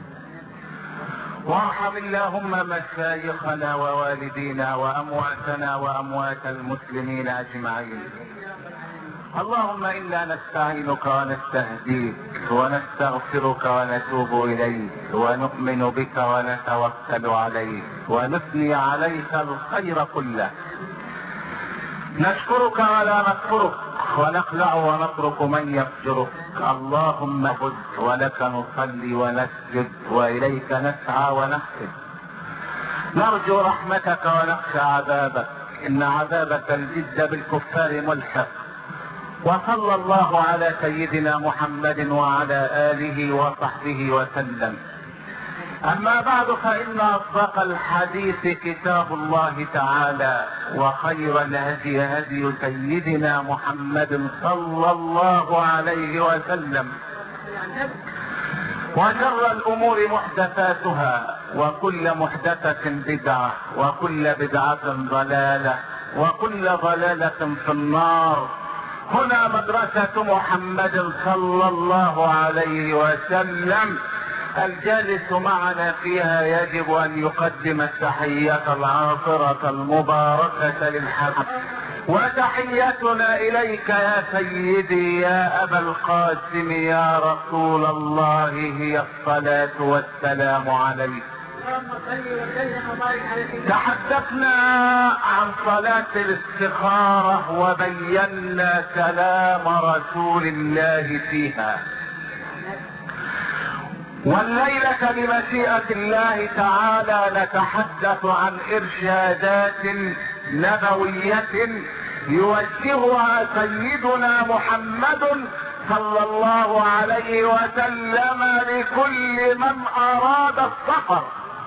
وارحم اللهم مشايخنا ووالدينا وامواتنا واموات المسلمين اجمعين اللهم انا نستعينك ونستهديك ونستغفرك ونتوب اليك ونؤمن بك ونتوكل عليك ونثني عليك الخير كله نشكرك ولا نكفرك ونخلع ونترك من يفجرك اللهم خذ ولك نصلي ونسجد واليك نسعى ونحسد نرجو رحمتك ونخشى عذابك ان عذابك الجد بالكفار ملحق وصلى الله على سيدنا محمد وعلى اله وصحبه وسلم اما بعد فان اصدق الحديث كتاب الله تعالى وخير الهدي هدي سيدنا محمد صلى الله عليه وسلم وشر الامور محدثاتها وكل محدثة بدعة وكل بدعة ضلالة وكل ضلالة في النار هنا مدرسة محمد صلى الله عليه وسلم الجالس معنا فيها يجب ان يقدم التحية العاطرة المباركة للحبيب وتحيتنا اليك يا سيدي يا ابا القاسم يا رسول الله هي الصلاة والسلام عليك اللهم صل وسلم وسلم وبارك على سيدنا تحدثنا عن صلاة الاستخارة وبينا كلام رسول الله فيها والليلة بمشيئة الله تعالى نتحدث عن إرشادات نبوية يوجهها سيدنا محمد صلى الله عليه وسلم لكل من أراد السفر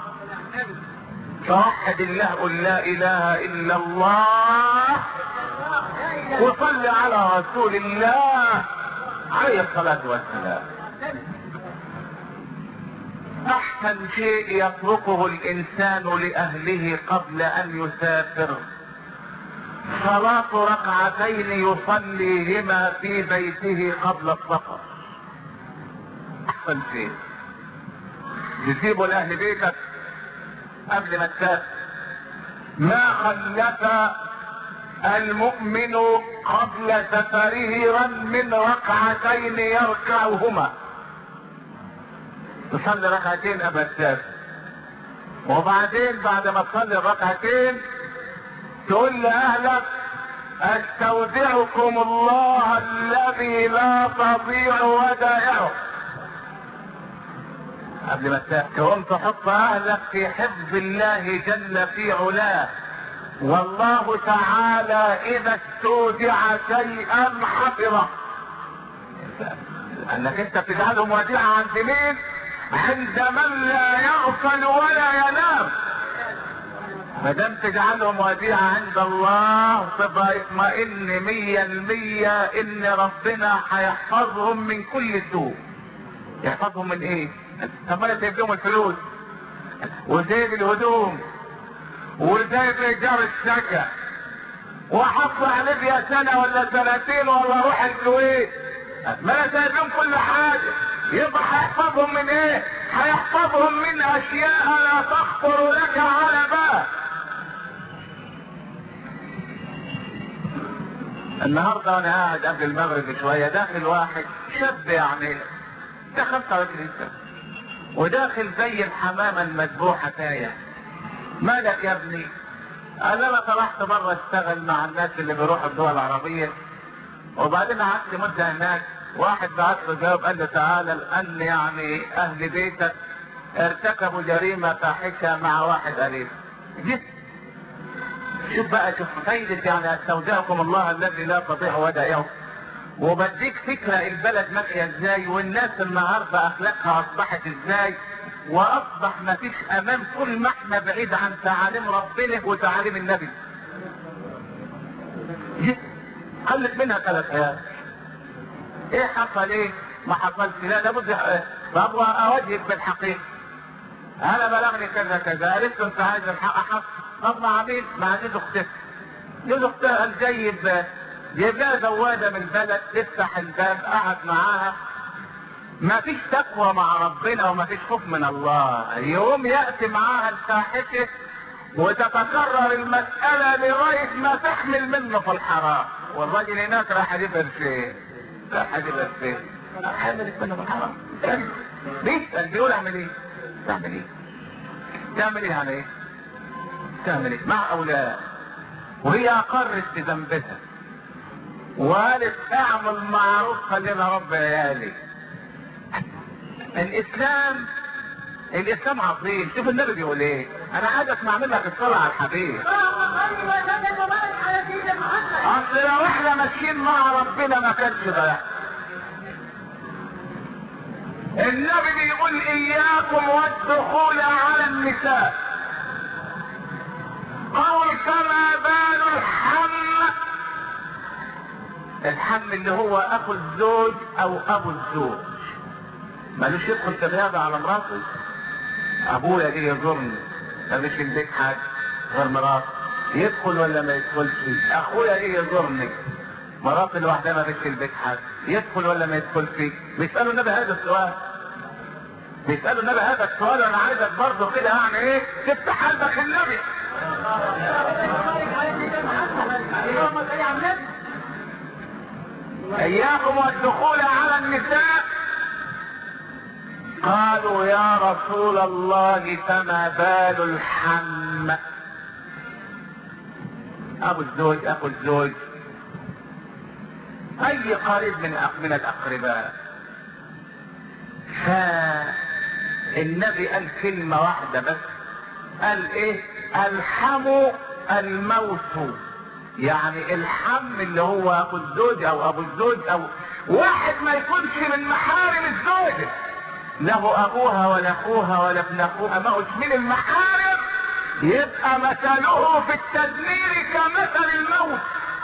توحد الله قل لا اله الا الله وصل على رسول الله عليه الصلاة والسلام احسن شيء يتركه الانسان لاهله قبل ان يسافر صلاة ركعتين يصليهما في بيته قبل السفر احسن شيء تسيبه لاهل بيتك قبل ما تسافر ما خلف المؤمن قبل سفره من ركعتين يركعهما تصلي ركعتين قبل السافر وبعدين بعد ما تصلي الركعتين تقول لأهلك استودعكم الله الذي لا تضيع ودائعه قبل ما تسافر تقوم تحط اهلك في حفظ الله جل في علاه والله تعالى اذا استودع شيئا حفظه انك انت بتجعلهم وديعة عند مين عند من لا يغفل ولا ينام ما دام تجعلهم وديعة عند الله تبقى اطمئن مية المية ان ربنا هيحفظهم من كل سوء يحفظهم من ايه طب انا سايب لهم الفلوس وسايب الهدوم وسايب ايجار الشقة واحط عليه فيها سنة ولا سنتين ولا اروح الكويت ما انا سايب لهم كل حاجة يبقى هيحفظهم من ايه هيحفظهم من اشياء لا تخطر لك على بال النهارده وانا قاعد قبل المغرب بشويه داخل واحد شاب يعني ده 25 سنه وداخل زي الحمامه المذبوحه تايه مالك يا ابني؟ قال انا طلعت بره اشتغل مع الناس اللي بيروحوا الدول العربيه وبعدين قعدت مده هناك واحد بعت له جواب قال له تعالى لان يعني اهل بيتك ارتكبوا جريمه فاحشه مع واحد قريب جيت شوف بقى شوف فايدة يعني استودعكم الله الذي لا تضيع ودائعه وبديك فكرة البلد ماشية ازاي والناس النهاردة اخلاقها اصبحت ازاي واصبح مفيش امان طول ما احنا بعيد عن تعاليم ربنا وتعاليم النبي جيت خلت منها ثلاث ايات ايه حصل ايه ما حصلش لا لابد فابغى اواجهك بالحقيقة انا بلغني كذا كذا عرفت انت عايز الحق حق طب مع مين؟ مع جوز اختها. جوز اختها قال جايب جايب لها زواده من البلد تفتح الباب قعد معاها ما فيش تقوى مع ربنا وما فيش خوف من الله يوم ياتي معاها الفاحشه وتتكرر المسألة لغاية ما تحمل منه في الحرام والراجل هناك راح يجيبها فين؟ راح يجيبها فين؟ راح يعمل منه في الحرام بيسأل بيقول اعمل ايه؟ تعمل ايه؟ تعمل ايه يعني ايه؟ تعمل ايه مع اولاد وهي اقرت بذنبها وقالت اعمل معروف خلينا رب عيالي الاسلام الاسلام عظيم شوف النبي بيقول ايه انا عايز اسمع منك الصلاه على الحبيب اللهم صل وسلم وبارك على سيدنا محمد اصل لو احنا ماشيين مع ربنا ما كانش ده يحصل. النبي بيقول اياكم والدخول على النساء قول كما بال الحم الحم اللي هو اخو الزوج او ابو الزوج مالوش يدخل في الرياضة على مراته ابويا جه يزورني مالوش في البيت حاجة غير مراته يدخل ولا ما يدخلش اخويا جه يزورني مراتي لوحدها ما فيش في البيت حاجة يدخل ولا ما يدخلش بيسألوا النبي هذا السؤال بيسألوا النبي هذا السؤال وانا عايزك برضه كده يعني ايه تفتح قلبك النبي وبارك على سيدنا محمد اللهم صل على النبي اياكم والدخول على النساء قالوا يا رسول الله فما بال الحم ابو الزوج اخو الزوج اي قريب من أخ- من الاقرباء فالنبي قال كلمة واحدة بس قال ايه الحموا الموت يعني الحم اللي هو ابو الزوج او ابو الزوج او واحد ما يكونش من محارم الزوجة له ابوها ولا اخوها ولا ابن اخوها ما هوش من المحارم يبقى مثله في التدمير كمثل الموت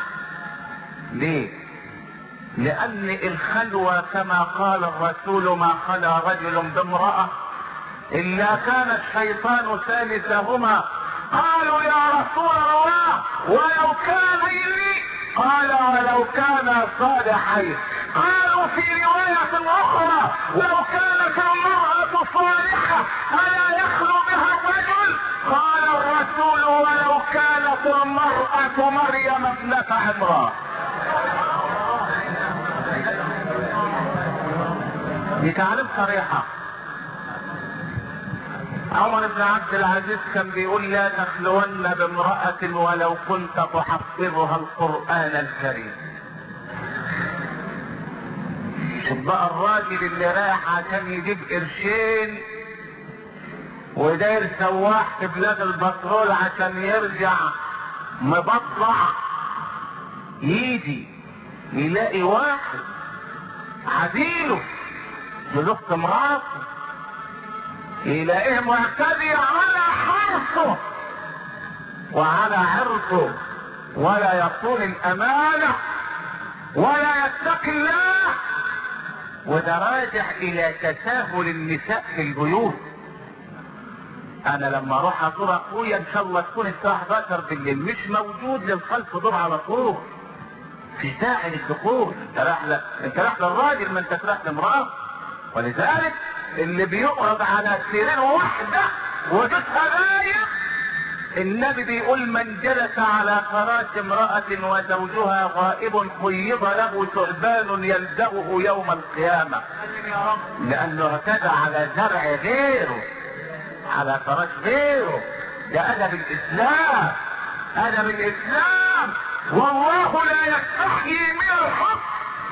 ليه لان الخلوة كما قال الرسول ما خلا رجل بامرأة الا كان الشيطان ثالثهما قالوا يا رسول الله ولو كان لي قال ولو كان صالحين قالوا في رواية اخرى لو كانت المرأة صالحة الا يخلو بها الرجل قال الرسول ولو كانت المرأة مريم ابنة عمران دي تعليم صريحة عمر بن عبد العزيز كان بيقول لا تخلون بامرأة ولو كنت تحفظها القرآن الكريم شوف بقى الراجل اللي رايح عشان يجيب قرشين وداير سواح في بلاد البترول عشان يرجع مبطع يجي يلاقي واحد عديله بزوجة مراته يلاقيه معتدي على حرصه وعلى عرضه ولا يصون الامانة ولا يتقي الله وده راجع الى تساهل النساء في البيوت انا لما اروح ازور اخويا ان شاء الله تكون الساعة 11 بالليل مش موجود للخلف دور على طول في داعي للدخول انت رايح ل... انت رايح للراجل ما انت رايح لامرأة ولذلك اللي بيقعد على سرير واحدة وجوزها غايب النبي بيقول من جلس على فراش امرأة وزوجها غائب خيض له ثعبان يلدغه يوم القيامة لأنه اعتدى على زرع غيره على فراش غيره ده أدب الإسلام أدب الإسلام والله لا يستحيي من الحق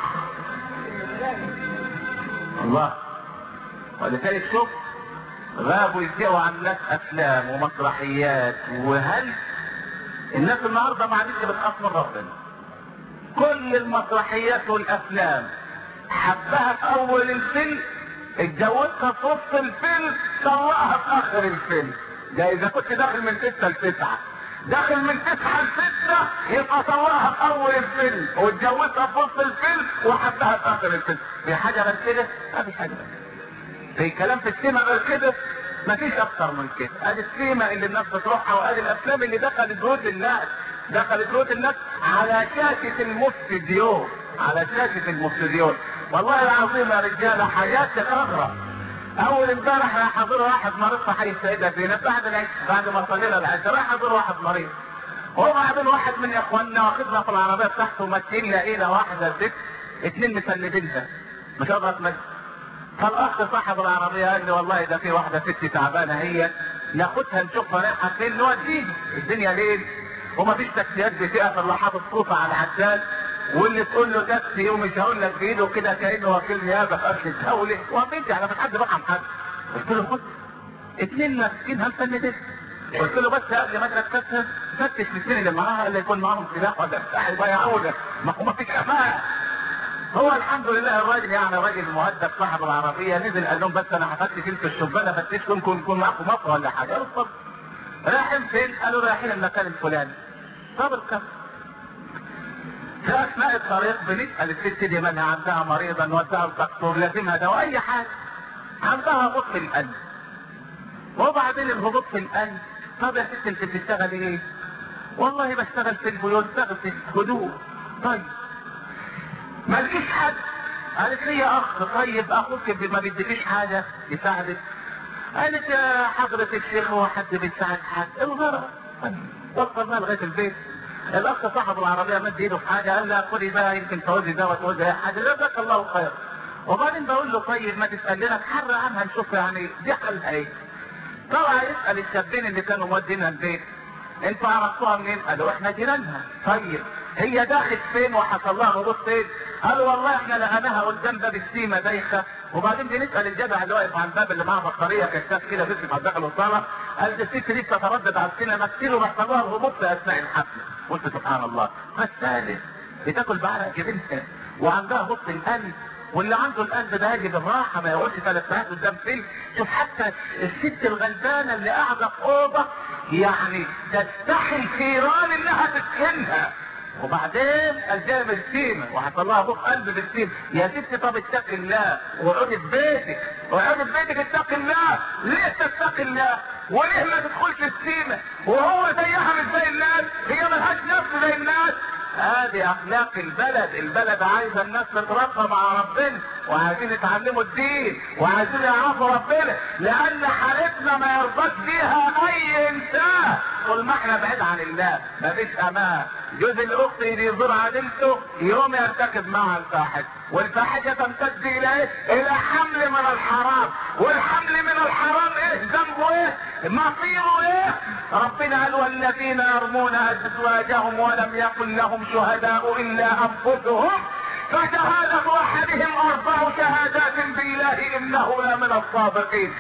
الله ولذلك شوف غابوا يذيعوا عن الناس افلام ومسرحيات وهل الناس النهارده ما عادتش بتخاف من ربنا كل المسرحيات والافلام حبها في اول الفيلم اتجوزها في وسط الفيلم طلقها في اخر الفيلم ده اذا كنت داخل من ستة لتسعة داخل من تسعة لستة يبقى طلقها في اول الفيلم واتجوزها في وسط الفيلم وحبها في اخر الفيلم في حاجة غير كده؟ ما في حاجة في كلام في السينما غير كده مفيش اكتر من كده ادي السينما اللي الناس بتروحها وادي الافلام اللي دخلت بيوت الناس دخلت بيوت الناس على شاشة المستديون على شاشة المستديون والله العظيم يا رجالة حاجات تغرب اول امبارح راح حضر واحد مريض في حي السيدة زينب بعد العشاء بعد ما صلينا العشاء راح حضر واحد مريض وبعدين واحد من اخواننا واخدنا في العربية بتاعته ماشيين لقينا واحدة ست اتنين مسندينها مش قادرة تمشي فالاخ صاحب العربية قال لي والله ده في واحدة ست تعبانة هي ناخدها نشوفها رايحة فين نوديها الدنيا ليل ومفيش تاكسيات بتقف الا حاطط صوفة على العداد واللي تقول له تاكسي ومش هقول لك بايده كده كانه وكيل نيابه في امن الدولي وبنتي على مش حد رقم حد قلت له خد اتنين ماسكين هنفندك قلت له بس قبل ما تركزها فتش الاثنين اللي معاها اللي يكون معاهم سلاح ولا بتاع يضيعونا ما هو مفيش امان هو الحمد لله الراجل يعني راجل مؤدب صاحب العربيه نزل قال لهم بس انا هفتش انتوا الشبانه فتشكم كون يكون معاكم مطر ولا حاجه قالوا اتفضل رايحين فين؟ قالوا رايحين المكان الفلاني طب الكف في اثناء الطريق بنسال الست دي منها عندها مريضه نودعها الدكتور لازمها دواء اي حاجه عندها هبوط في القلب وبعدين الهبوط في القلب طب يا ست انت بتشتغلي ايه؟ والله بشتغل في البيوت بشتغل في الهدوء طيب ما لقيش حد قالت لي يا اخ طيب اخوك ما بيديكيش حاجه يساعدك قالت يا حضرة الشيخ هو حد بيساعد حد الغرض وصلنا لغايه البيت الاخ صاحب العربيه مد ايده في حاجه قال لها خدي بقى يمكن تعوزي ده وتعوزي اي حاجه جزاك الله خير وبعدين بقول له طيب ما تسال لنا تحرى عنها نشوف يعني دي حالها ايه طبعا يسال الشابين اللي كانوا مودينها البيت انتوا عرفتوها منين؟ قالوا احنا جيرانها طيب هي دخلت فين وحصل لها هبوط فين؟ قالوا والله احنا لقيناها قدام باب السيمه دايخه وبعدين بنسال الجدع اللي واقف على الباب اللي معاه بطاريه كشاف كده بيكتب على داخل الصاله قال دي الست دي بتتردد على السينما كتير وبيحصل لها الهبوط في اثناء الحفله قلت سبحان الله فالثالث بتاكل بعرق جبنها وعندها هبوط في القلب واللي عنده القلب ده يجي بالراحه ما يقعدش ثلاث ساعات قدام فيلم شوف حتى الست الغلبانه اللي قاعده في اوضه يعني تستحي الثيران انها تسكنها وبعدين الجاي بالسيمة وحصل لها ابوك قلب بالسيمة يا ستي طب اتقي الله واقعدي في بيتك واقعدي في بيتك اتقي الله ليه تتقي الله وليه ما تدخلش السيمة وهو زيها مش زي الناس هي ملهاش نفس زي الناس هذه اخلاق البلد البلد عايزه الناس تترقى مع ربنا وعايزين يتعلموا الدين وعايزين يعرفوا ربنا لان حالتنا ما يرضاش بيها اي انسان طول ما احنا بعيد عن الله مفيش امان جوز الاخت اللي يزور عادلته يوم يرتكب معها الفاحش والفاحشة تمتد الى ايه؟ الى حمل من الحرام والحمل من الحرام ايه ذنبه ايه مصيره ايه ربنا قال والذين يرمون ازواجهم ولم يكن لهم شهداء الا انفسهم فشهادة احدهم اربع شهادات بالله انه لمن الصادقين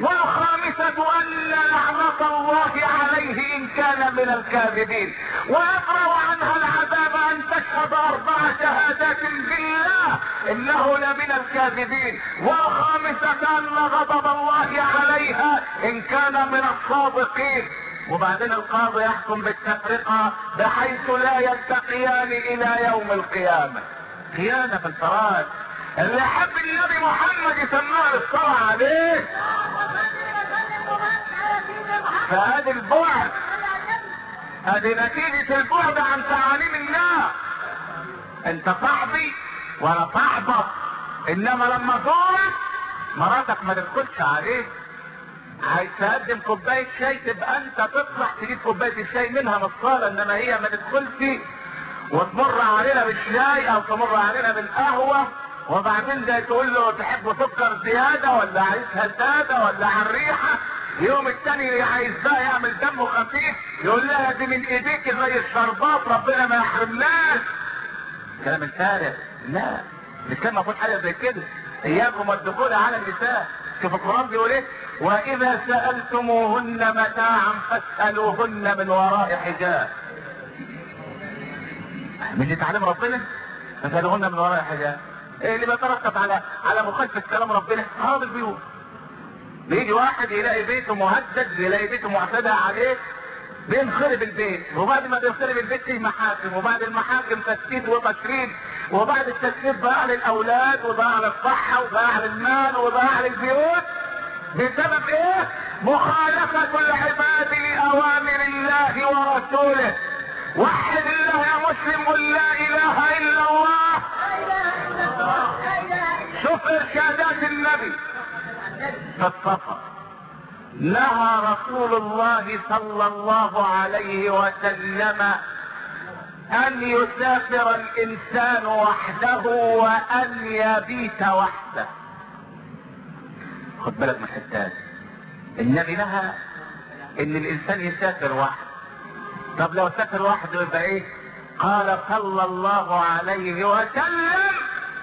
والخامسة ان لعنة الله عليه ان كان من الكاذبين ويقرأ عنها العذاب ان تشهد اربع شهادات بالله انه لمن الكاذبين والخامسة ان غضب الله عليها ان كان من الصادقين وبعدين القاضي يحكم بالتفرقة بحيث لا يلتقيان الى يوم القيامة خيانة في الفراغ اللي يحب النبي محمد يسموها الصلاة عليه فهذه البعد هذه نتيجة البعد عن تعاليم الله انت صاحبي وانا صاحبك انما لما زورك مراتك ما تدخلش عليك عايز تقدم كوباية شاي تبقى انت تطلع تجيب كوباية الشاي منها من الصالة انما هي ما تدخلش وتمر علينا بالشاي او تمر علينا بالقهوة وبعدين ده تقول له تحب سكر زيادة ولا عايزها سادة ولا على الريحة يوم التاني عايز بقى يعمل دمه خفيف يقول لها دي من ايديك زي الشربات ربنا ما يحرمناش كلام الفارغ لا مش كان المفروض حاجه زي كده اياكم والدخول على النساء شوف القران بيقول ايه واذا سالتموهن متاعا فاسالوهن من وراء حجاب مش يتعلم ربنا فاسالوهن من وراء حجاب ايه اللي بيترتب على على مخالفه كلام ربنا خراب البيوت بيجي واحد يلاقي بيته مهدد يلاقي بيته معتدى عليه بينخرب البيت وبعد ما بينخرب البيت فيه محاكم وبعد المحاكم تسكيت وتشريد وبعد التسكيت ضياع للاولاد وضياع للصحه وضياع للمال وضياع للبيوت بسبب ايه؟ مخالفة العباد لأوامر الله ورسوله وحد الله يا مسلم قل لا إله إلا الله شوف إرشادات النبي في السفر نهى رسول الله صلى الله عليه وسلم ان يسافر الانسان وحده وان يبيت وحده خد بالك من الحتات النبي نهى ان الانسان يسافر وحده طب لو سافر وحده يبقى ايه قال صلى الله عليه وسلم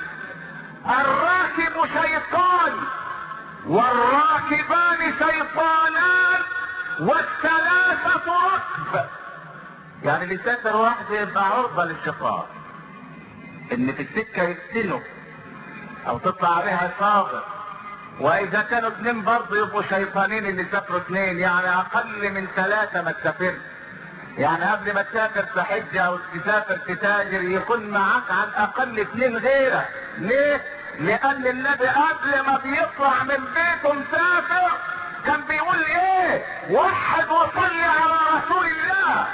الراكب شيطان والراكبان شيطانان والثلاثة ركب يعني اللي سافر وحده يبقى عرضة للشيطان ان في السكة يفتنوا او تطلع عليها صابر واذا كانوا اثنين برضه يبقوا شيطانين اللي سافروا اثنين يعني اقل من ثلاثة ما تسافرش يعني قبل ما تسافر في حجة او تسافر في تاجر يكون معاك على الاقل اثنين غيرك ليه؟ لان النبي قبل ما بيطلع من بيته مسافر كان بيقول ايه وحد وصلي على رسول الله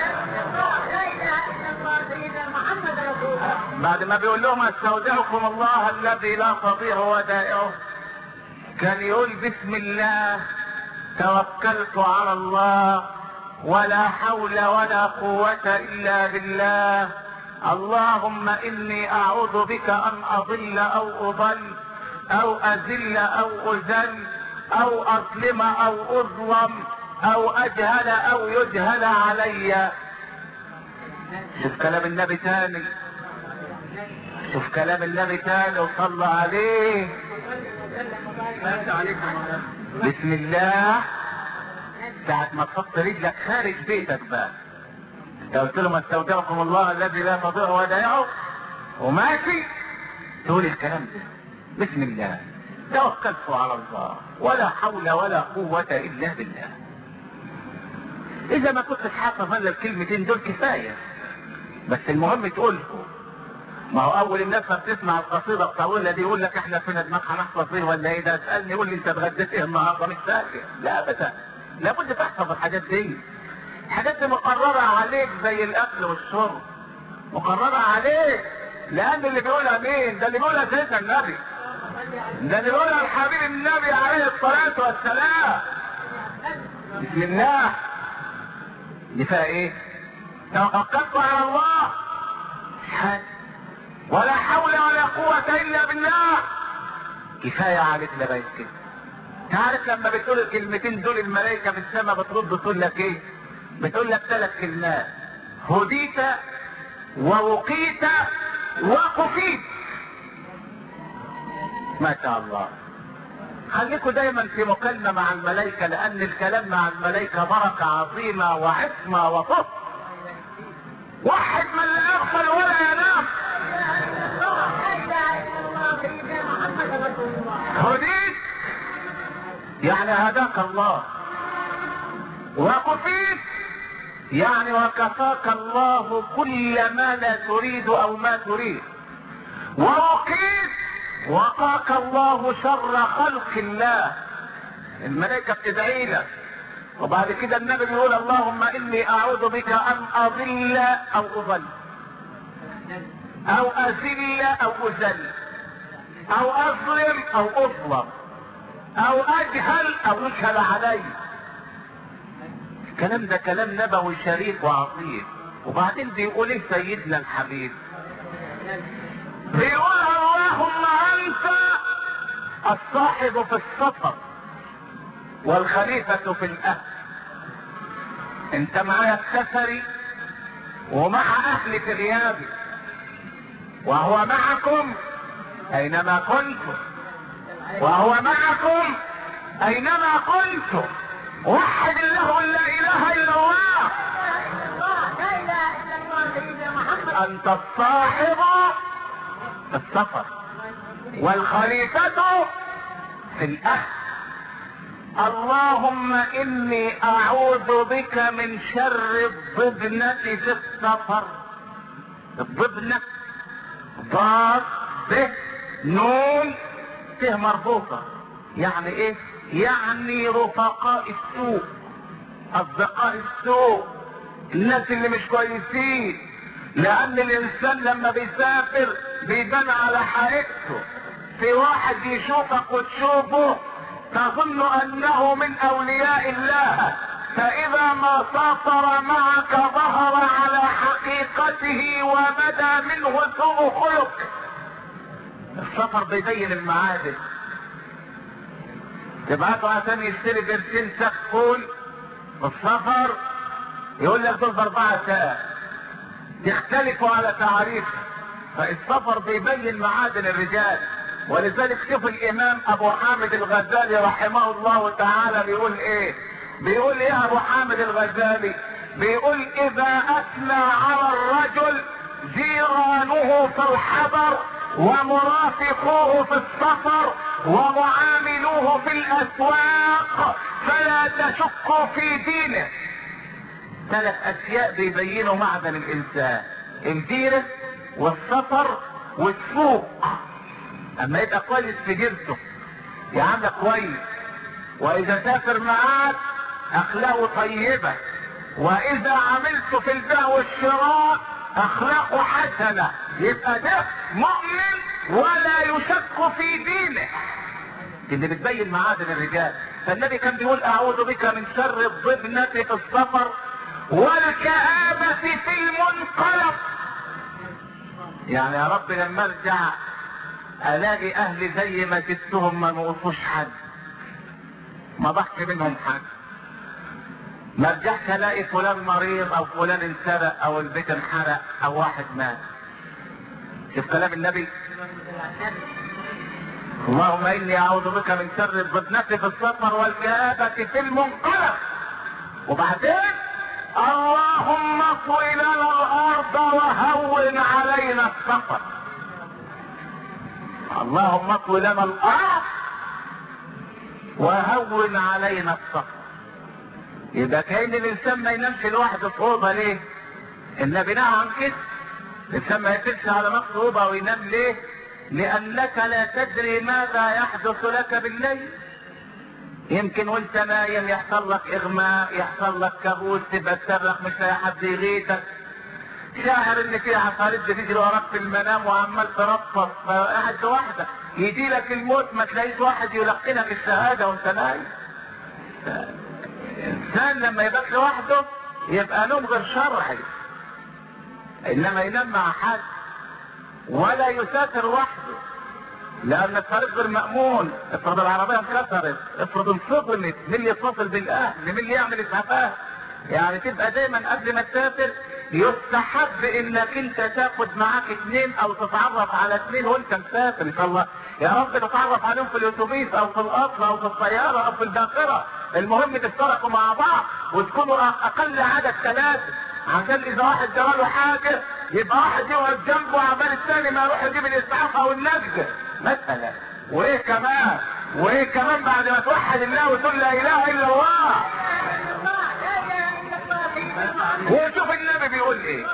بعد ما بيقول لهم استودعكم الله الذي لا تضيع ودائعه كان يقول بسم الله توكلت على الله ولا حول ولا قوة الا بالله اللهم اني اعوذ بك ان اضل او اضل او اذل او اذل او اظلم او اظلم او اجهل او يجهل علي شوف كلام النبي تاني شوف كلام النبي تاني وصلى عليه بسم الله ساعة ما تحط رجلك خارج بيتك بقى انت قلت له ما استودعكم الله الذي لا تضيع ودائعه وماشي تقول الكلام ده بسم الله توكلت على الله ولا حول ولا قوة الا بالله اذا ما كنتش حافظ الا الكلمتين دول كفاية بس المهم تقولهم ما هو اول الناس ما بتسمع القصيدة الطويلة دي يقول لك احنا فينا دماغ هنحفظ ايه ولا ايه ده اسألني يقول لي انت اتغديت ايه النهارده مش فاكر لا ابدا لابد تحفظ الحاجات دي الحاجات دي مقررة عليك زي الاكل والشرب مقررة عليك لان اللي بيقولها مين ده اللي بيقولها سيدنا النبي ده اللي بيقولها الحبيب النبي عليه الصلاة والسلام بسم الله دي فيها ايه توكلت على الله حاجة ولا حول ولا قوة الا بالله كفاية عليك لغاية كده تعرف لما بتقول الكلمتين دول الملائكة في السماء بترد تقول لك ايه بتقول لك ثلاث كلمات هديت ووقيت وكفيت ما شاء الله خليكم دايما في مكالمة مع الملائكة لان الكلام مع الملائكة بركة عظيمة وعصمة وفضل واحد من لا يغفل ولا ينام هديت يعني هداك الله وكفيت يعني وكفاك الله كل ما لا تريد او ما تريد ووقيت وقاك الله شر خلق الله الملائكة بتدعي لك وبعد كده النبي بيقول اللهم اني اعوذ بك ان اضل او اضل او اذل او اذل او اظلم او اظلم او اجهل او يجهل علي الكلام ده كلام نبوي شريف وعظيم وبعدين بيقول ايه سيدنا الحبيب بيقول اللهم انت الصاحب في السفر والخليفة في الاهل انت معايا في سفري ومع اهلي في غيابي وهو معكم اينما كنتم وهو معكم اينما كنتم وحد الله لا اله الا الله انت الصاحب في السفر والخليفة في الاهل اللهم اني اعوذ بك من شر الضبنة في السفر الضبنة ضاد ب نون ت مربوطة يعني ايه يعني رفقاء السوء اصدقاء السوء الناس اللي مش كويسين لان الانسان لما بيسافر بيبان على حقيقته في واحد يشوفك وتشوفه تظن انه من اولياء الله فاذا ما سافر معك ظهر على حقيقته وبدا منه سوء خلق السفر بيبين المعادن تبعته عشان يشتري قرشين سكون السفر يقول لك دول باربعة ساعة يختلفوا على تعريف فالسفر بيبين معادن الرجال ولذلك شوف الامام ابو حامد الغزالي رحمه الله تعالى بيقول ايه بيقول ايه ابو حامد الغزالي بيقول اذا اثنى على الرجل جيرانه في الحضر ومرافقوه في السفر ومعاملوه في الاسواق فلا تشكوا في دينه ثلاث اشياء بيبينوا معدن الانسان الديره والسفر والسوق اما يبقى كويس في جنسه يعاملك كويس واذا سافر معاك اخلاقه طيبه واذا عملت في البيع والشراء اخلاقه حسنه يبقى ده مؤمن ولا يشك في دينه اللي بتبين معادن الرجال فالنبي كان بيقول اعوذ بك من شر الضبنة في السفر والكآبة في المنقلب يعني يا رب لما ارجع الاقي اهلي زي ما جبتهم ما نقصوش حد ما ضحش منهم حد ما ارجعش الاقي فلان مريض او فلان انسرق او البيت انحرق او واحد مات شوف كلام النبي اللهم اني اعوذ بك من شر الفتنة في السفر والكآبة في المنقلب وبعدين اللهم اطوي لنا الارض وهون علينا السفر اللهم اطوي لنا الارض وهون علينا السفر يبقى كأن الانسان ما ينامش لوحده في اوضه ليه؟ النبي نهى عن كده الانسان ما يقفلش على نفسه اوضه وينام ليه؟ لانك لا تدري ماذا يحدث لك بالليل يمكن وانت نايم يحصل لك اغماء يحصل لك كابوس تبقى تصرخ مش لاقي حد يغيثك شاعر ان في عفاريت بتجري وراك في المنام وعمال ترفض قاعد لوحدك يجي لك الموت ما تلاقيش واحد يلقنك الشهاده وانت نايم الانسان لما يبقى لوحده يبقى نوم غير شرعي انما ينام مع حد ولا يسافر وحده لان الطريق غير مأمون افرض العربية انكسرت افرض انفصلت مين اللي يتصل بالاهل مين اللي يعمل اسعافات يعني تبقى دايما قبل ما تسافر يستحب انك انت تاخد معاك اثنين او تتعرف على اثنين وانت مسافر ان شاء الله يا رب تتعرف عليهم في الاتوبيس او في القطر او في الطيارة او في الباخرة المهم تشتركوا مع بعض وتكونوا اقل عدد ثلاثة عشان اذا واحد جراله حاجة يبقى واحد يقعد جنبه عبال الثاني ما يروح يجيب الاسعاف او النجدة مثلا وايه كمان وايه كمان بعد ما توحد الله وتقول لا اله الا الله وشوف النبي بيقول ايه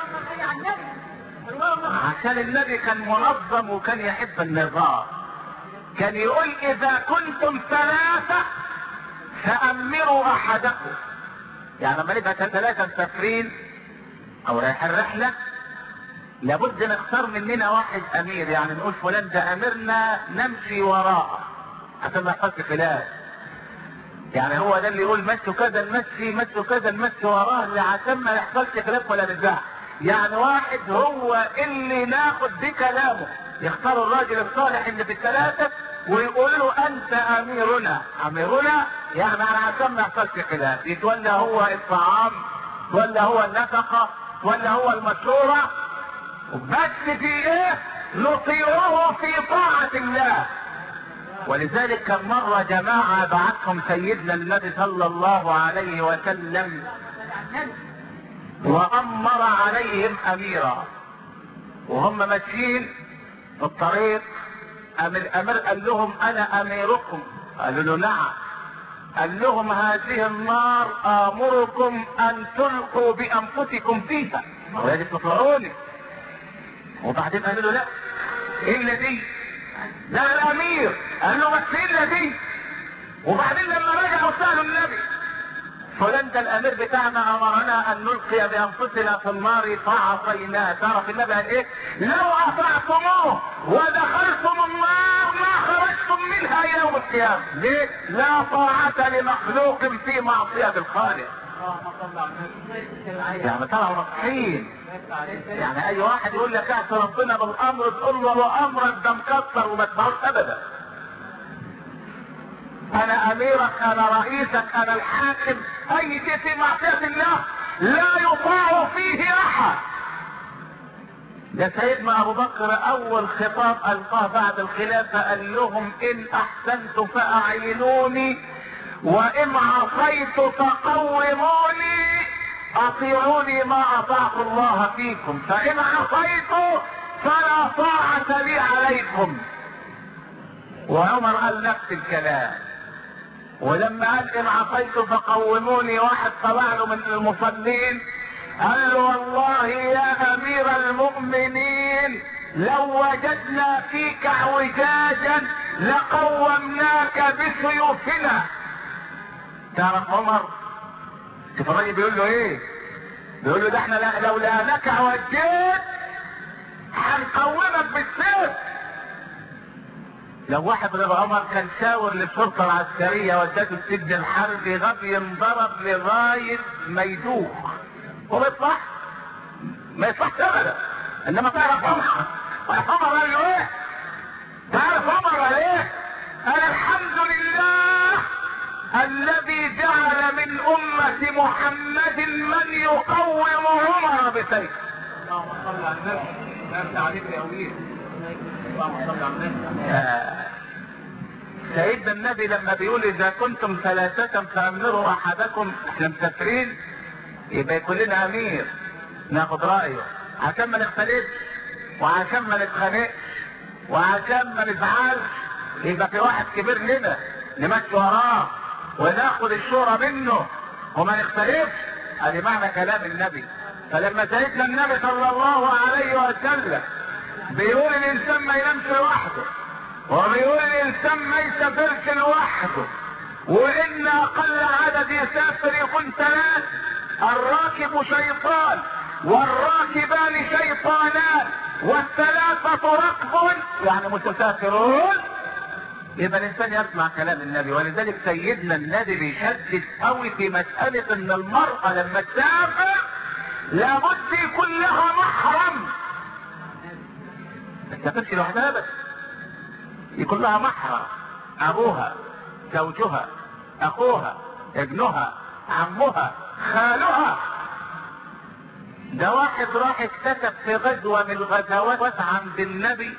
عشان النبي كان منظم وكان يحب النظام كان يقول اذا كنتم ثلاثة فامروا احدكم يعني لما نبقى ثلاثة مسافرين او رايحين رحلة لابد نختار مننا واحد امير يعني نقول فلان ده اميرنا نمشي وراءه عشان ما يحصلش خلاف يعني هو ده اللي يقول مشوا كذا نمشي مشوا كذا نمشي وراه عشان ما يحصلش خلاف ولا نزاع يعني واحد هو اللي ناخد بكلامه يختار الراجل الصالح اللي في الثلاثة ويقول له انت اميرنا اميرنا يعني انا عشان ما يحصلش خلاف يتولى هو الطعام ولا هو النفقة ولا هو المشورة بس في ايه نطيعه في طاعة الله ولذلك كم مرة جماعة بعثهم سيدنا النبي صلى الله عليه وسلم وأمر عليهم أميرا وهم ماشيين في الطريق أم الأمير قال لهم أنا أميركم قالوا له نعم قال لهم هذه النار آمركم أن تلقوا بأنفسكم فيها ويجب تطلعوني وبعدين قالوا له لا الا دي لا الامير قال له بس الا دي وبعدين لما رجعوا سالوا النبي فلان ده الامير بتاعنا امرنا ان نلقي بانفسنا في النار فعصيناه تعرف النبي قال ايه لو اطعتموه ودخلتم النار ما خرجتم منها يوم القيامه ليه لا طاعه لمخلوق في معصيه الخالق يعني طلعوا نصحين يعني اي واحد يقول لك اعصي ربنا بالامر تقول له امرك ده مكسر وما تسمعوش ابدا انا اميرك انا رئيسك انا الحاكم اي شيء في معصية الله لا يطاع فيه احد ده سيدنا ابو بكر اول خطاب القاه بعد الخلافة قال لهم ان احسنت فاعينوني وان عصيت فقوموني اطيعوني ما اطعت الله فيكم فان عصيت فلا طاعة لي عليكم وعمر قال نفس الكلام ولما قال ان عصيت فقوموني واحد طلع له من المصلين قال له والله يا امير المؤمنين لو وجدنا فيك اعوجاجا لقومناك بسيوفنا تعرف عمر شوف الراجل بيقول له ايه بيقول له ده احنا لا- لو لقيناك عوجيت هنقومك بالسيف لو واحد غير عمر كان شاور للشرطة العسكرية ودته السجن الحربي غبي انضرب لغاية ما يدوخ وما يصلح ما يصلحش ابدا انما تعرف عمر عمر قال له ايه؟ تعال محمد من يقوم عمر بسيف اللهم صل على النبي انت عليك يا وليد اللهم صل على النبي سيدنا النبي لما بيقول اذا كنتم ثلاثة فامروا احدكم احنا مسافرين يبقى يكون لنا امير ناخد رايه عشان ما نختلفش وعشان ما نتخانقش وعشان ما نزعلش يبقى في واحد كبير لنا نمشي وراه وناخد الشورى منه وما نختلفش ادي معنى كلام النبي فلما سيدنا النبي صلى الله عليه وسلم بيقول الانسان ما ينامش لوحده وبيقول الانسان ما يسافرش لوحده وان اقل عدد يسافر يكون ثلاث الراكب شيطان والراكبان شيطانان والثلاثة ركب يعني متسافرون يبقى الانسان يسمع كلام النبي ولذلك سيدنا النبي بيشدد قوي في مسألة ان المرأة لما تسافر لابد يكون لها محرم ما تسافرش لوحدها بس يكون لها محرم ابوها زوجها اخوها ابنها عمها خالها ده واحد راح اكتسب في غزوة من الغزوات عند النبي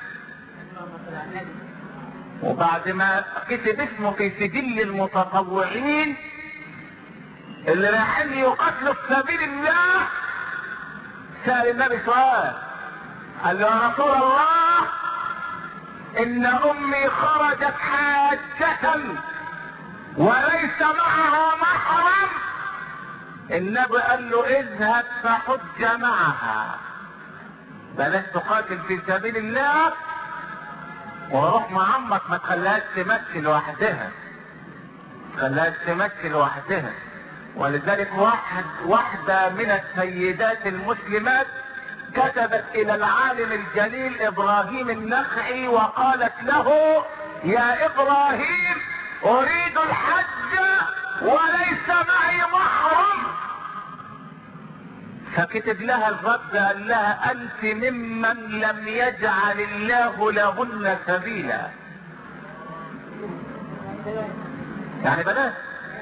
وبعد ما كتب اسمه في سجل المتطوعين اللي رايحين يقاتلوا في سبيل الله سأل النبي سؤال قال له يا رسول الله ان امي خرجت حاجة وليس معها محرم النبي قال له اذهب فحج معها بلاش تقاتل في سبيل الله وروح مع عمك ما تخليهاش تمشي لوحدها تخليهاش تمشي لوحدها ولذلك واحد واحدة من السيدات المسلمات كتبت الى العالم الجليل ابراهيم النخعي وقالت له يا ابراهيم اريد الحج وليس معي محرم فكتب لها الرد قال لها انت ممن لم يجعل الله لهن سبيلا يعني بلاش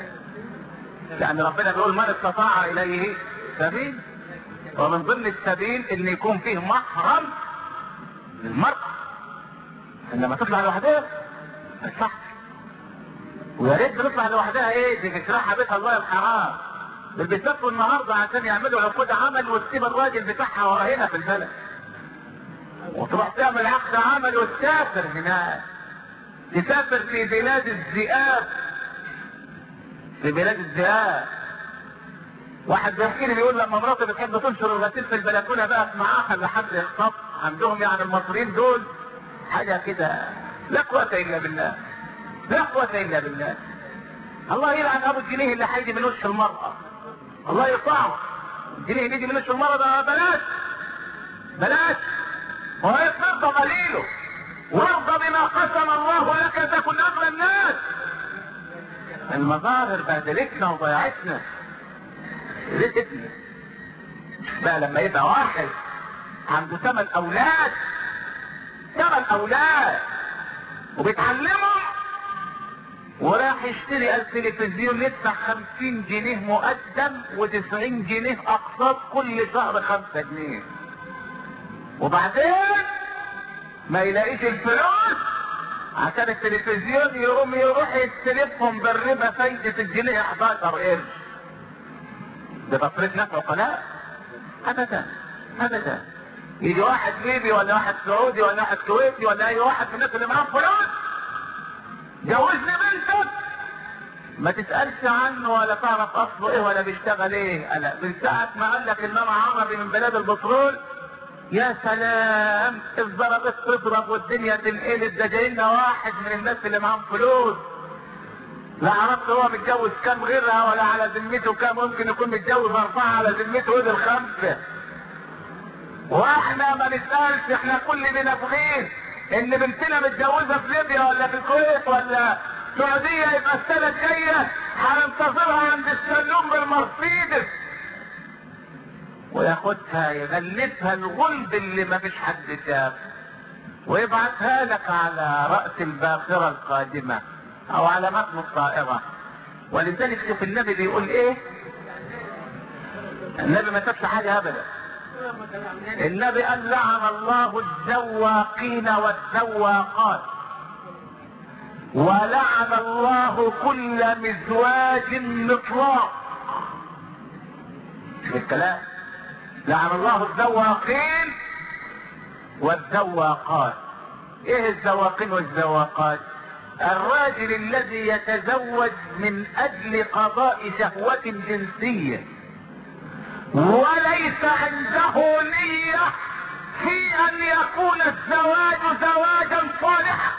لان ربنا بيقول من استطاع اليه سبيل ومن ضمن السبيل ان يكون فيه محرم للمرأة انما تطلع لوحدها ما يصحش ويا ريت تطلع لوحدها ايه دي تشرحها بيتها الله الحرام دول بيسافروا النهارده عشان يعملوا عقود عمل وتسيب الراجل بتاعها ورا هنا في البلد وتروح تعمل عقد عمل وتسافر هناك تسافر في بلاد الذئاب في بلاد الذئاب واحد بيحكي لي بيقول لما مراته بتحب تنشر الغسيل في البلكونه بقى معاها لحد يخطب عندهم يعني المصريين دول حاجه كده لا قوه الا بالله لا قوه الا بالله الله يلعن ابو الجنيه اللي هيجي من وش المراه الله يقطعه الجنيه اللي يجي من وش المراه ده بلاش بلاش هو يترضى قليله وارضى بما قسم الله لك تكن اغنى الناس المظاهر بهدلتنا وضيعتنا رزقنا بقى لما يبقى واحد عنده ثمان اولاد ثمان اولاد وبيتعلموا وراح يشتري التلفزيون يدفع خمسين جنيه مقدم وتسعين جنيه اقساط كل شهر خمسة جنيه وبعدين ما يلاقيش الفلوس عشان التلفزيون يقوم يروح يستلفهم بالربا فايدة الجنيه 11 قرش ده تصريف نفع قناة ابدا ابدا يجي واحد ليبي ولا واحد سعودي ولا واحد كويتي ولا اي واحد من الناس اللي معاه فلوس جوزني بنتك ما تسألش عنه ولا تعرف اصله ايه ولا بيشتغل ايه انا من ساعة ما قال لك انما عربي من بلاد البترول يا سلام الضربت تضرب والدنيا تنقلب ده جاي لنا واحد من الناس اللي معاهم فلوس لا عرفت هو متجوز كام غيرها ولا على ذمته كام ممكن يكون متجوز اربعة على ذمته ودي الخمسة واحنا ما نسألش احنا كل منافقين ان بنتنا متجوزة في ليبيا ولا في الكويت ولا السعودية يبقى السنة الجاية هننتظرها عند السلوم بالمرسيدس وياخدها يغلفها الغلب اللي ما فيش حد شاف ويبعتها لك على رأس الباخرة القادمة او على متن الطائرة ولذلك شوف النبي بيقول ايه النبي ما سابش حاجة ابدا النبي قال لعن الله الزواقين والزواقات ولعن الله كل مزواج مطلاق شوف الكلام لعن الله الزواقين والزواقات ايه الزواقين والزواقات الراجل الذي يتزوج من اجل قضاء شهوة جنسية وليس عنده نية في ان يكون الزواج زواجا صالحا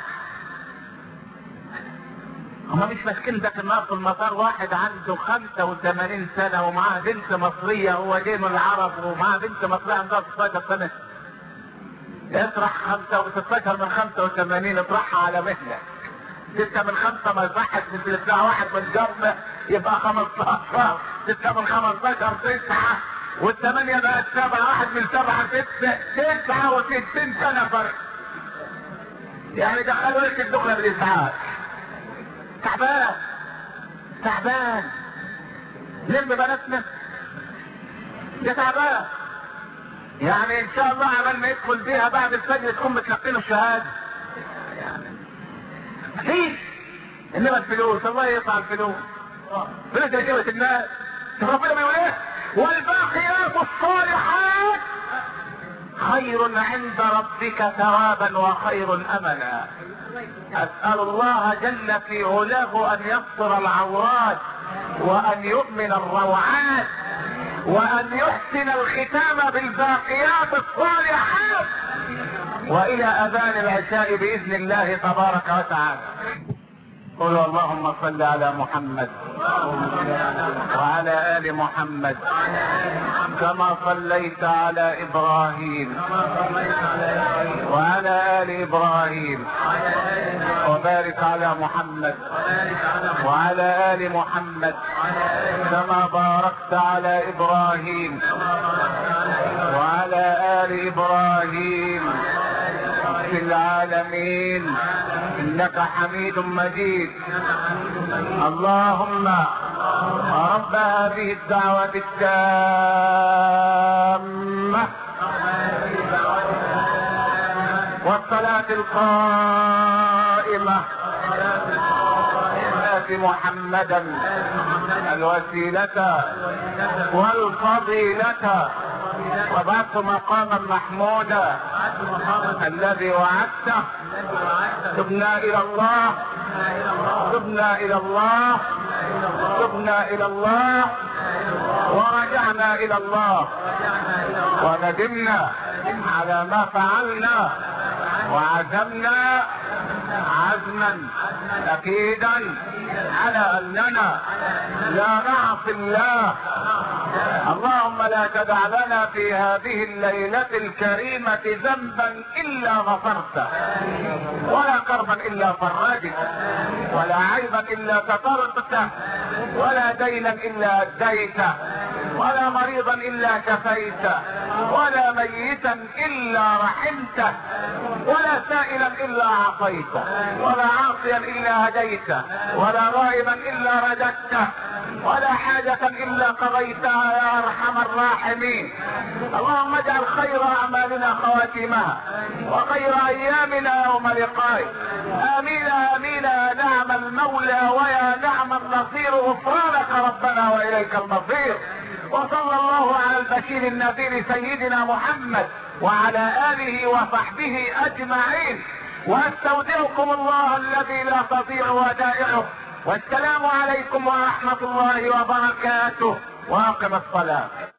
هما مش ماسكين ده في النار في المطار واحد عنده 85 سنة ومعاه بنت مصرية هو جاي من العرب ومعاه بنت مصرية عندها 16 سنة يطرح 16 من 85 اطرحها على مهلة ستة من خمسة ما يصحش من تدفع واحد من جرم يبقى 15 ستة من 15 تسعة والثمانية بقت سبعة واحد من سبعة ستة تسعة وستين سنة فرق يعني دخلوا لك الدخلة بالإسعاف تعبان تعبان لم بناتنا ده تعبان يعني ان شاء الله عمال ما يدخل بيها بعد الفجر تكون بتلقي له الشهاده مفيش انما الفلوس الله يقطع الفلوس فلوس جابت الناس شوف ربنا ما يقول ايه والباقيات الصالحات خير عند ربك ثوابا وخير املا اسال الله جل في علاه ان يستر العورات وان يؤمن الروعات وان يحسن الختام بالباقيات الصالحات والى اذان العشاء باذن الله تبارك وتعالى قولوا اللهم صل على محمد وعلى ال محمد كما صليت على ابراهيم وعلى ال ابراهيم وبارك على محمد وعلى ال محمد كما باركت على ابراهيم وعلى ال ابراهيم في العالمين انك حميد مجيد اللهم رب هذه الدعوة التامة والصلاة القائمة آت محمدا الوسيلة والفضيلة وبعث مقاما محمودا الذي وعدته تبنا الى الله تبنا الى الله تبنا الى الله ورجعنا الى الله وندمنا على ما فعلنا وعزمنا عزما اكيدا على اننا لا نعصي الله اللهم لا تدع لنا في هذه الليلة الكريمة ذنبا الا غفرته ولا كربا الا فرجته ولا عيبا الا سترته ولا دينا الا اديته ولا مريضا الا شفيته ولا ميتا الا رحمته ولا سائلا الا اعطيته ولا عاصيا الا هديته ولا غائبا الا رددته ولا حاجة الا قضيتها يا ارحم الراحمين اللهم اجعل خير اعمالنا خواتمها وخير ايامنا يوم لقائك امين امين يا نعم المولى ويا نعم النصير غفرانك ربنا واليك المصير وصلى الله على البشير النذير سيدنا محمد وعلى اله وصحبه اجمعين واستودعكم الله الذي لا تضيع ودائعه والسلام عليكم ورحمة الله وبركاته واقم الصلاة